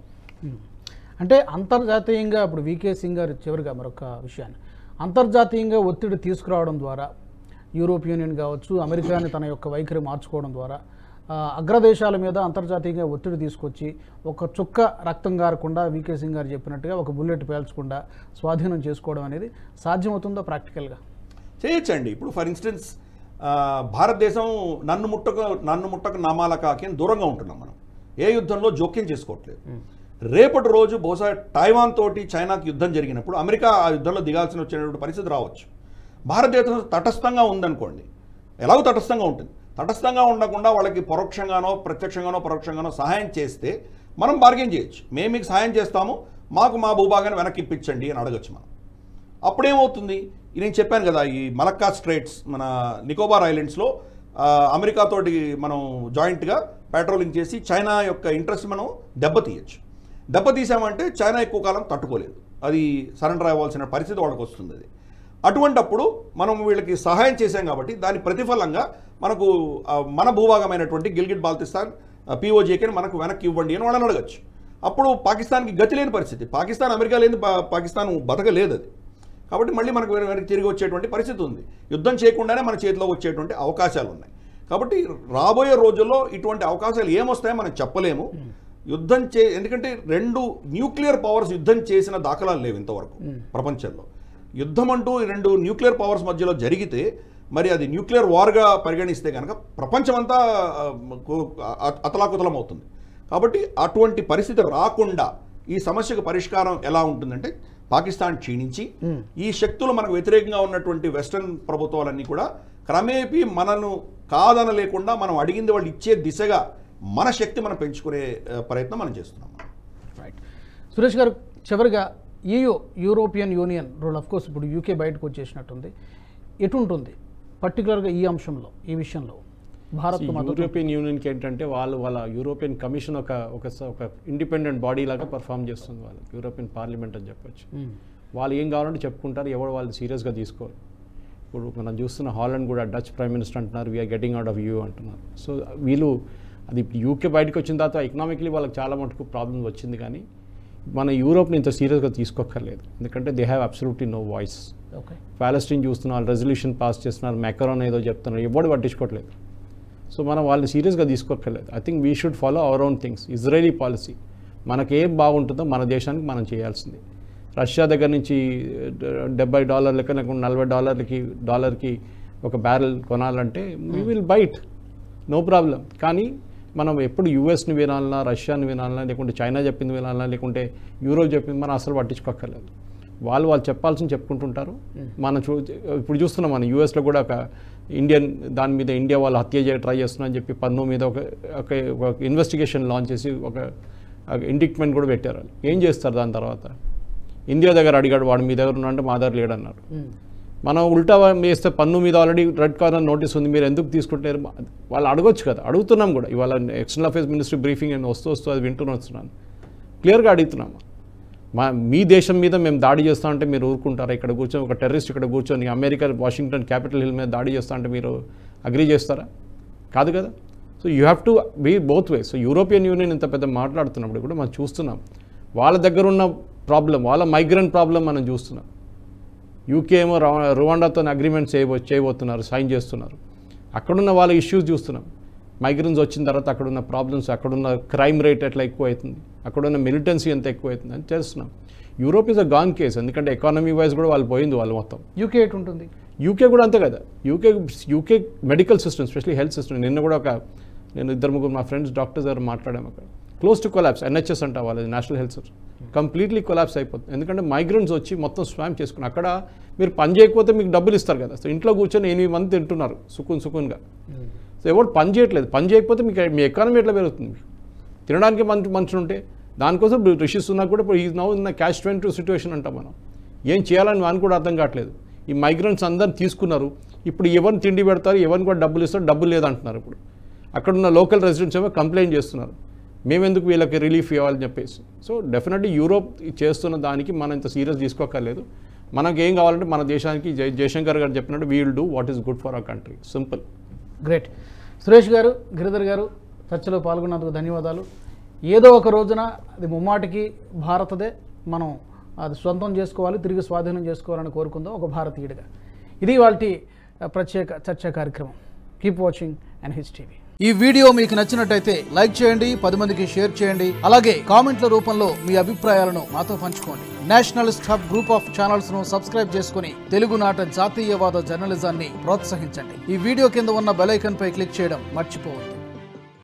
అంటే అంతర్జాతీయంగా ఇప్పుడు వికే సింగ్ గారు చివరిగా మరొక విషయాన్ని అంతర్జాతీయంగా ఒత్తిడి తీసుకురావడం ద్వారా యూరోప్ యూనియన్ కావచ్చు అమెరికాని తన యొక్క వైఖరి మార్చుకోవడం ద్వారా ఆ, అగ్రదేశాల మీద అంతర్జాతీయంగా ఒత్తిడి తీసుకొచ్చి ఒక చుక్క రక్తం గారకుండా వికే సింగ్ గారు చెప్పినట్టుగా ఒక బుల్లెట్ పేల్చకుండా స్వాధీనం చేసుకోవడం అనేది సాధ్యమవుతుందా ప్రాక్టికల్గా చేయొచ్చండి ఇప్పుడు ఫర్ ఇన్స్టెన్స్ భారతదేశం నన్ను ముట్టక నన్ను ముట్టక నామాల కాకి అని దూరంగా ఉంటున్నాం మనం ఏ యుద్ధంలో జోక్యం చేసుకోవట్లేదు రేపటి రోజు బహుశా టైవాన్ తోటి చైనాకి యుద్ధం జరిగినప్పుడు అమెరికా ఆ యుద్ధంలో దిగాల్సిన వచ్చినటువంటి పరిస్థితి రావచ్చు భారతదేశం తటస్థంగా ఉందనుకోండి ఎలాగో తటస్థంగా ఉంటుంది తటస్థంగా ఉండకుండా వాళ్ళకి పరోక్షంగానో ప్రత్యక్షంగానో పరోక్షంగానో సహాయం చేస్తే మనం బార్గెన్ చేయొచ్చు మేము మీకు సహాయం చేస్తాము మాకు మా భూభాగాన్ని వెనక్కి ఇప్పించండి అని అడగచ్చు మనం అప్పుడేమవుతుంది ఇది నేను చెప్పాను కదా ఈ మలక్కా స్ట్రైట్స్ మన నికోబార్ ఐలాండ్స్లో ఆ, అమెరికాతోటి మనం జాయింట్గా పెట్రోలింగ్ చేసి చైనా యొక్క ఇంట్రెస్ట్ మనం దెబ్బతీయచ్చు దెబ్బతీసామంటే చైనా ఎక్కువ కాలం తట్టుకోలేదు అది సరెండర్ అవ్వాల్సిన పరిస్థితి వాళ్ళకి వస్తుంది అది అటువంటప్పుడు మనం వీళ్ళకి సహాయం చేశాం కాబట్టి దాని ప్రతిఫలంగా మనకు ఆ, మన భూభాగమైనటువంటి గిల్గిట్ బాల్తిస్తాన్ పిఓజేకేని మనకు వెనక్కి ఇవ్వండి అని వాళ్ళని అడగచ్చు అప్పుడు పాకిస్తాన్కి గతి లేని పరిస్థితి పాకిస్తాన్ అమెరికా లేని పా- పాకిస్తాన్ బతకలేదు అది కాబట్టి మళ్ళీ మనకు వెన- వెనక్కి తిరిగి వచ్చేటువంటి పరిస్థితి ఉంది యుద్ధం చేయకుండానే మన చేతిలో వచ్చేటువంటి అవకాశాలు ఉన్నాయి కాబట్టి రాబోయే రోజుల్లో ఇటువంటి అవకాశాలు ఏమొస్తాయో మనం చెప్పలేము యుద్ధం చే ఎందుకంటే రెండు న్యూక్లియర్ పవర్స్ యుద్ధం చేసిన దాఖలాలు లేవు ఇంతవరకు ప్రపంచంలో యుద్ధం అంటూ ఈ రెండు న్యూక్లియర్ పవర్స్ మధ్యలో జరిగితే మరి అది న్యూక్లియర్ వార్గా పరిగణిస్తే కనుక ప్రపంచమంతా ఆ, కు- అ- అతలాకుతలం అవుతుంది కాబట్టి అటువంటి పరిస్థితి రాకుండా ఈ సమస్యకు పరిష్కారం ఎలా ఉంటుందంటే పాకిస్తాన్ క్షీణించి ఈ శక్తులు మనకు వ్యతిరేకంగా ఉన్నటువంటి వెస్టర్న్ ప్రభుత్వాలన్నీ కూడా క్రమేపీ మనను కాదన లేకుండా మనం అడిగింది వాళ్ళు ఇచ్చే దిశగా మన శక్తి మనం పెంచుకునే ఆ, ప్రయత్నం మనం చేస్తున్నాం రైట్ సురేష్ గారు చివరిగా EU European Union rule of course ఇప్పుడు యూకే బయటకు వచ్చేసినట్టుంది ఎటుంటుంది పర్టికులర్గా ఈ అంశంలో ఈ విషయంలో భారత్ మద్దతు యూరోపియన్ యూనియన్కి ఏంటంటే వాళ్ళు వాళ్ళ యూరోపియన్ కమిషన్ ఒక ఒక స- ఒక ఇండిపెండెంట్ బాడీ లాగా పర్ఫామ్ చేస్తుంది వాళ్ళు యూరోపియన్ పార్లమెంట్ అని చెప్పొచ్చు వాళ్ళు ఏం కావాలంటే చెప్పుకుంటారు ఎవరు వాళ్ళు సీరియస్గా తీసుకోరు ఇప్పుడు మనం చూస్తున్న హాలండ్ కూడా డచ్ ప్రైమ్ మినిస్టర్ అంటున్నారు we're getting out of EU అంటున్నారు సో వీళ్ళు అది యూకే బయటకు వచ్చిన తర్వాత ఎకనామిక్లీ వాళ్ళకి చాలా మటుకు ప్రాబ్లమ్స్ వచ్చింది కానీ మన యూరోప్ని ఇంత సీరియస్గా తీసుకోక్కర్లేదు ఎందుకంటే they have absolutely no voice okay Palestine చూస్తున్నారు రెజల్యూషన్ పాస్ చేస్తున్నారు మెకరాన్ ఏదో చెప్తున్నారు ఎవడు పట్టించుకోవట్లేదు సో మనం వాళ్ళని సీరియస్గా తీసుకోక్కర్లేదు I think we should follow our own things Israeli policy మనకేం బాగుంటుందో మన దేశానికి మనం చేయాల్సింది రష్యా దగ్గర నుంచి డెబ్బై డాలర్లకి లేకుంటే నలభై డాలర్లకి డాలర్కి ఒక బ్యారెల్ కొనాలంటే we will buy it no problem కానీ మనం ఎప్పుడు యూఎస్ని వినాలన్నా రష్యాని వినాలన్నా లేకుంటే చైనా చెప్పింది వినాలన్నా లేకుంటే యూరోప్ చెప్పింది మనం అసలు పట్టించుకోక్కర్లేదు వాళ్ళు వాళ్ళు చెప్పాల్సింది చెప్పుకుంటుంటారు మనం చూ ఇప్పుడు చూస్తున్నాం మనం యూఎస్లో కూడా ఒక ఇండియన్ దాని మీద ఇండియా వాళ్ళు హత్య చేయ ట్రై చేస్తున్నా అని చెప్పి పన్ను మీద ఒక ఒక ఒక ఇన్వెస్టిగేషన్ లాంచ్ చేసి ఒక ఇండిక్ట్మెంట్ కూడా పెట్టారు వాళ్ళు ఏం చేస్తారు దాని తర్వాత ఇండియా దగ్గర అడిగాడు వాడు మీ దగ్గర ఉన్నా అంటే మా దగ్గర లేడన్నారు మనం ఉల్టా వేస్తే పన్ను మీద ఆల్రెడీ రెడ్ కార్నర్ నోటీస్ ఉంది మీరు ఎందుకు తీసుకుంటారు వాళ్ళు అడగొచ్చు కదా అడుగుతున్నాం కూడా ఇవాళ ఎక్స్టర్నల్ అఫేర్స్ మినిస్ట్రీ బ్రీఫింగ్ అని వస్తూ వస్తూ అది వింటూనే వస్తున్నాను క్లియర్గా అడుగుతున్నాం మా మీ దేశం మీద మేము దాడి చేస్తా అంటే మీరు ఊరుకుంటారా ఇక్కడ కూర్చొని ఒక టెర్రరిస్ట్ ఇక్కడ కూర్చొని అమెరికా వాషింగ్టన్ క్యాపిటల్ హిల్ మీద దాడి చేస్తా అంటే మీరు అగ్రీ చేస్తారా కాదు కదా so you have to be both way so European Union ఇంత పెద్ద మాట్లాడుతున్నప్పుడు కూడా మనం చూస్తున్నాం వాళ్ళ దగ్గర ఉన్న ప్రాబ్లం వాళ్ళ మైగ్రెంట్ ప్రాబ్లం మనం చూస్తున్నాం యూకే ఏమో ర- రువాండాతో అగ్రిమెంట్ చేయబో చేయబోతున్నారు సైన్ చేస్తున్నారు అక్కడున్న వాళ్ళ ఇష్యూస్ చూస్తున్నాం మైగ్రెన్స్ వచ్చిన తర్వాత అక్కడున్న ప్రాబ్లమ్స్ అక్కడున్న క్రైమ్ రేట్ ఎట్లా ఎక్కువ అవుతుంది అక్కడున్న మిలిటెన్సీ ఎంత ఎక్కువ అవుతుంది అని చేస్తున్నాం Europe is a gone case ఎందుకంటే ఎకానమీ వైజ్ కూడా వాళ్ళు పోయింది వాళ్ళు మొత్తం యూకే ఎటుంటుంది యూకే కూడా అంతే కదా UK UK medical system specially health system నిన్న కూడా ఒక నేను ఇద్దరు ముగ్గురు మా ఫ్రెండ్స్ డాక్టర్స్ గారు మాట్లాడాము అక్కడ క్లోజ్ టు కొలాప్స్ ఎన్హెచ్ఎస్ అంట వాళ్ళది national health system completely collapse అయిపోతుంది ఎందుకంటే మైగ్రెంట్స్ వచ్చి మొత్తం స్వామ్ చేసుకుని అక్కడ మీరు పని చేయకపోతే మీకు డబ్బులు ఇస్తారు కదా సో ఇంట్లో కూర్చొని ఎనిమిది మంది తింటున్నారు సుకున్ సుకున్గా సో ఎవరు పని చేయట్లేదు పని చేయకపోతే మీకు మీ ఎకానమీ ఎట్లా పెరుగుతుంది మీకు తినడానికి మంచి మనుషులు ఉంటే దానికోసం రిషి సునాక్ కూడా ఇప్పుడు ఈ now in catch twenty situation అంటాం మనం ఏం చేయాలని వాని కూడా అర్థం కావట్లేదు ఈ మైగ్రెంట్స్ అందరిని తీసుకున్నారు ఇప్పుడు ఎవరిని తిండి పెడతారు ఎవరిని కూడా డబ్బులు ఇస్తారు డబ్బులు లేదంటున్నారు ఇప్పుడు అక్కడ ఉన్న లోకల్ రెసిడెంట్స్ ఏమో కంప్లైంట్ చేస్తున్నారు మేమెందుకు వీళ్ళకి రిలీఫ్ ఇవ్వాలని చెప్పేసి సో డెఫినెట్లీ యూరోప్ చేస్తున్న దానికి మనం ఇంత సీరియస్ తీసుకోకర్లేదు మనకి ఏం కావాలంటే మన దేశానికి జై జయశంకర్ గారు చెప్పినట్టు we will do what is good for our country simple great Suresh garu Giridhar గారు చర్చలో పాల్గొన్నందుకు ధన్యవాదాలు ఏదో ఒక రోజున అది ముమ్మాటికి భారతదే మనం అది సొంతం చేసుకోవాలి తిరిగి స్వాధీనం చేసుకోవాలని కోరుకుందాం ఒక భారతీయుడిగా ఇది వాళ్ళ ప్రత్యేక చర్చా కార్యక్రమం keep watching and his TV ఈ వీడియో మీకు నచ్చినట్టయితే లైక్ చేయండి పది మందికి షేర్ చేయండి అలాగే కామెంట్ల రూపంలో మీ అభిప్రాయాలను మాతో పంచుకోండి nationalist hub group of channels ను సబ్స్క్రైబ్ చేసుకుని తెలుగునాట జాతీయవాద జర్నలిజాన్ని ప్రోత్సహించండి ఈ వీడియో కింద ఉన్న బెల్ ఐకాన్ పై క్లిక్ చేయడం మర్చిపోవద్దు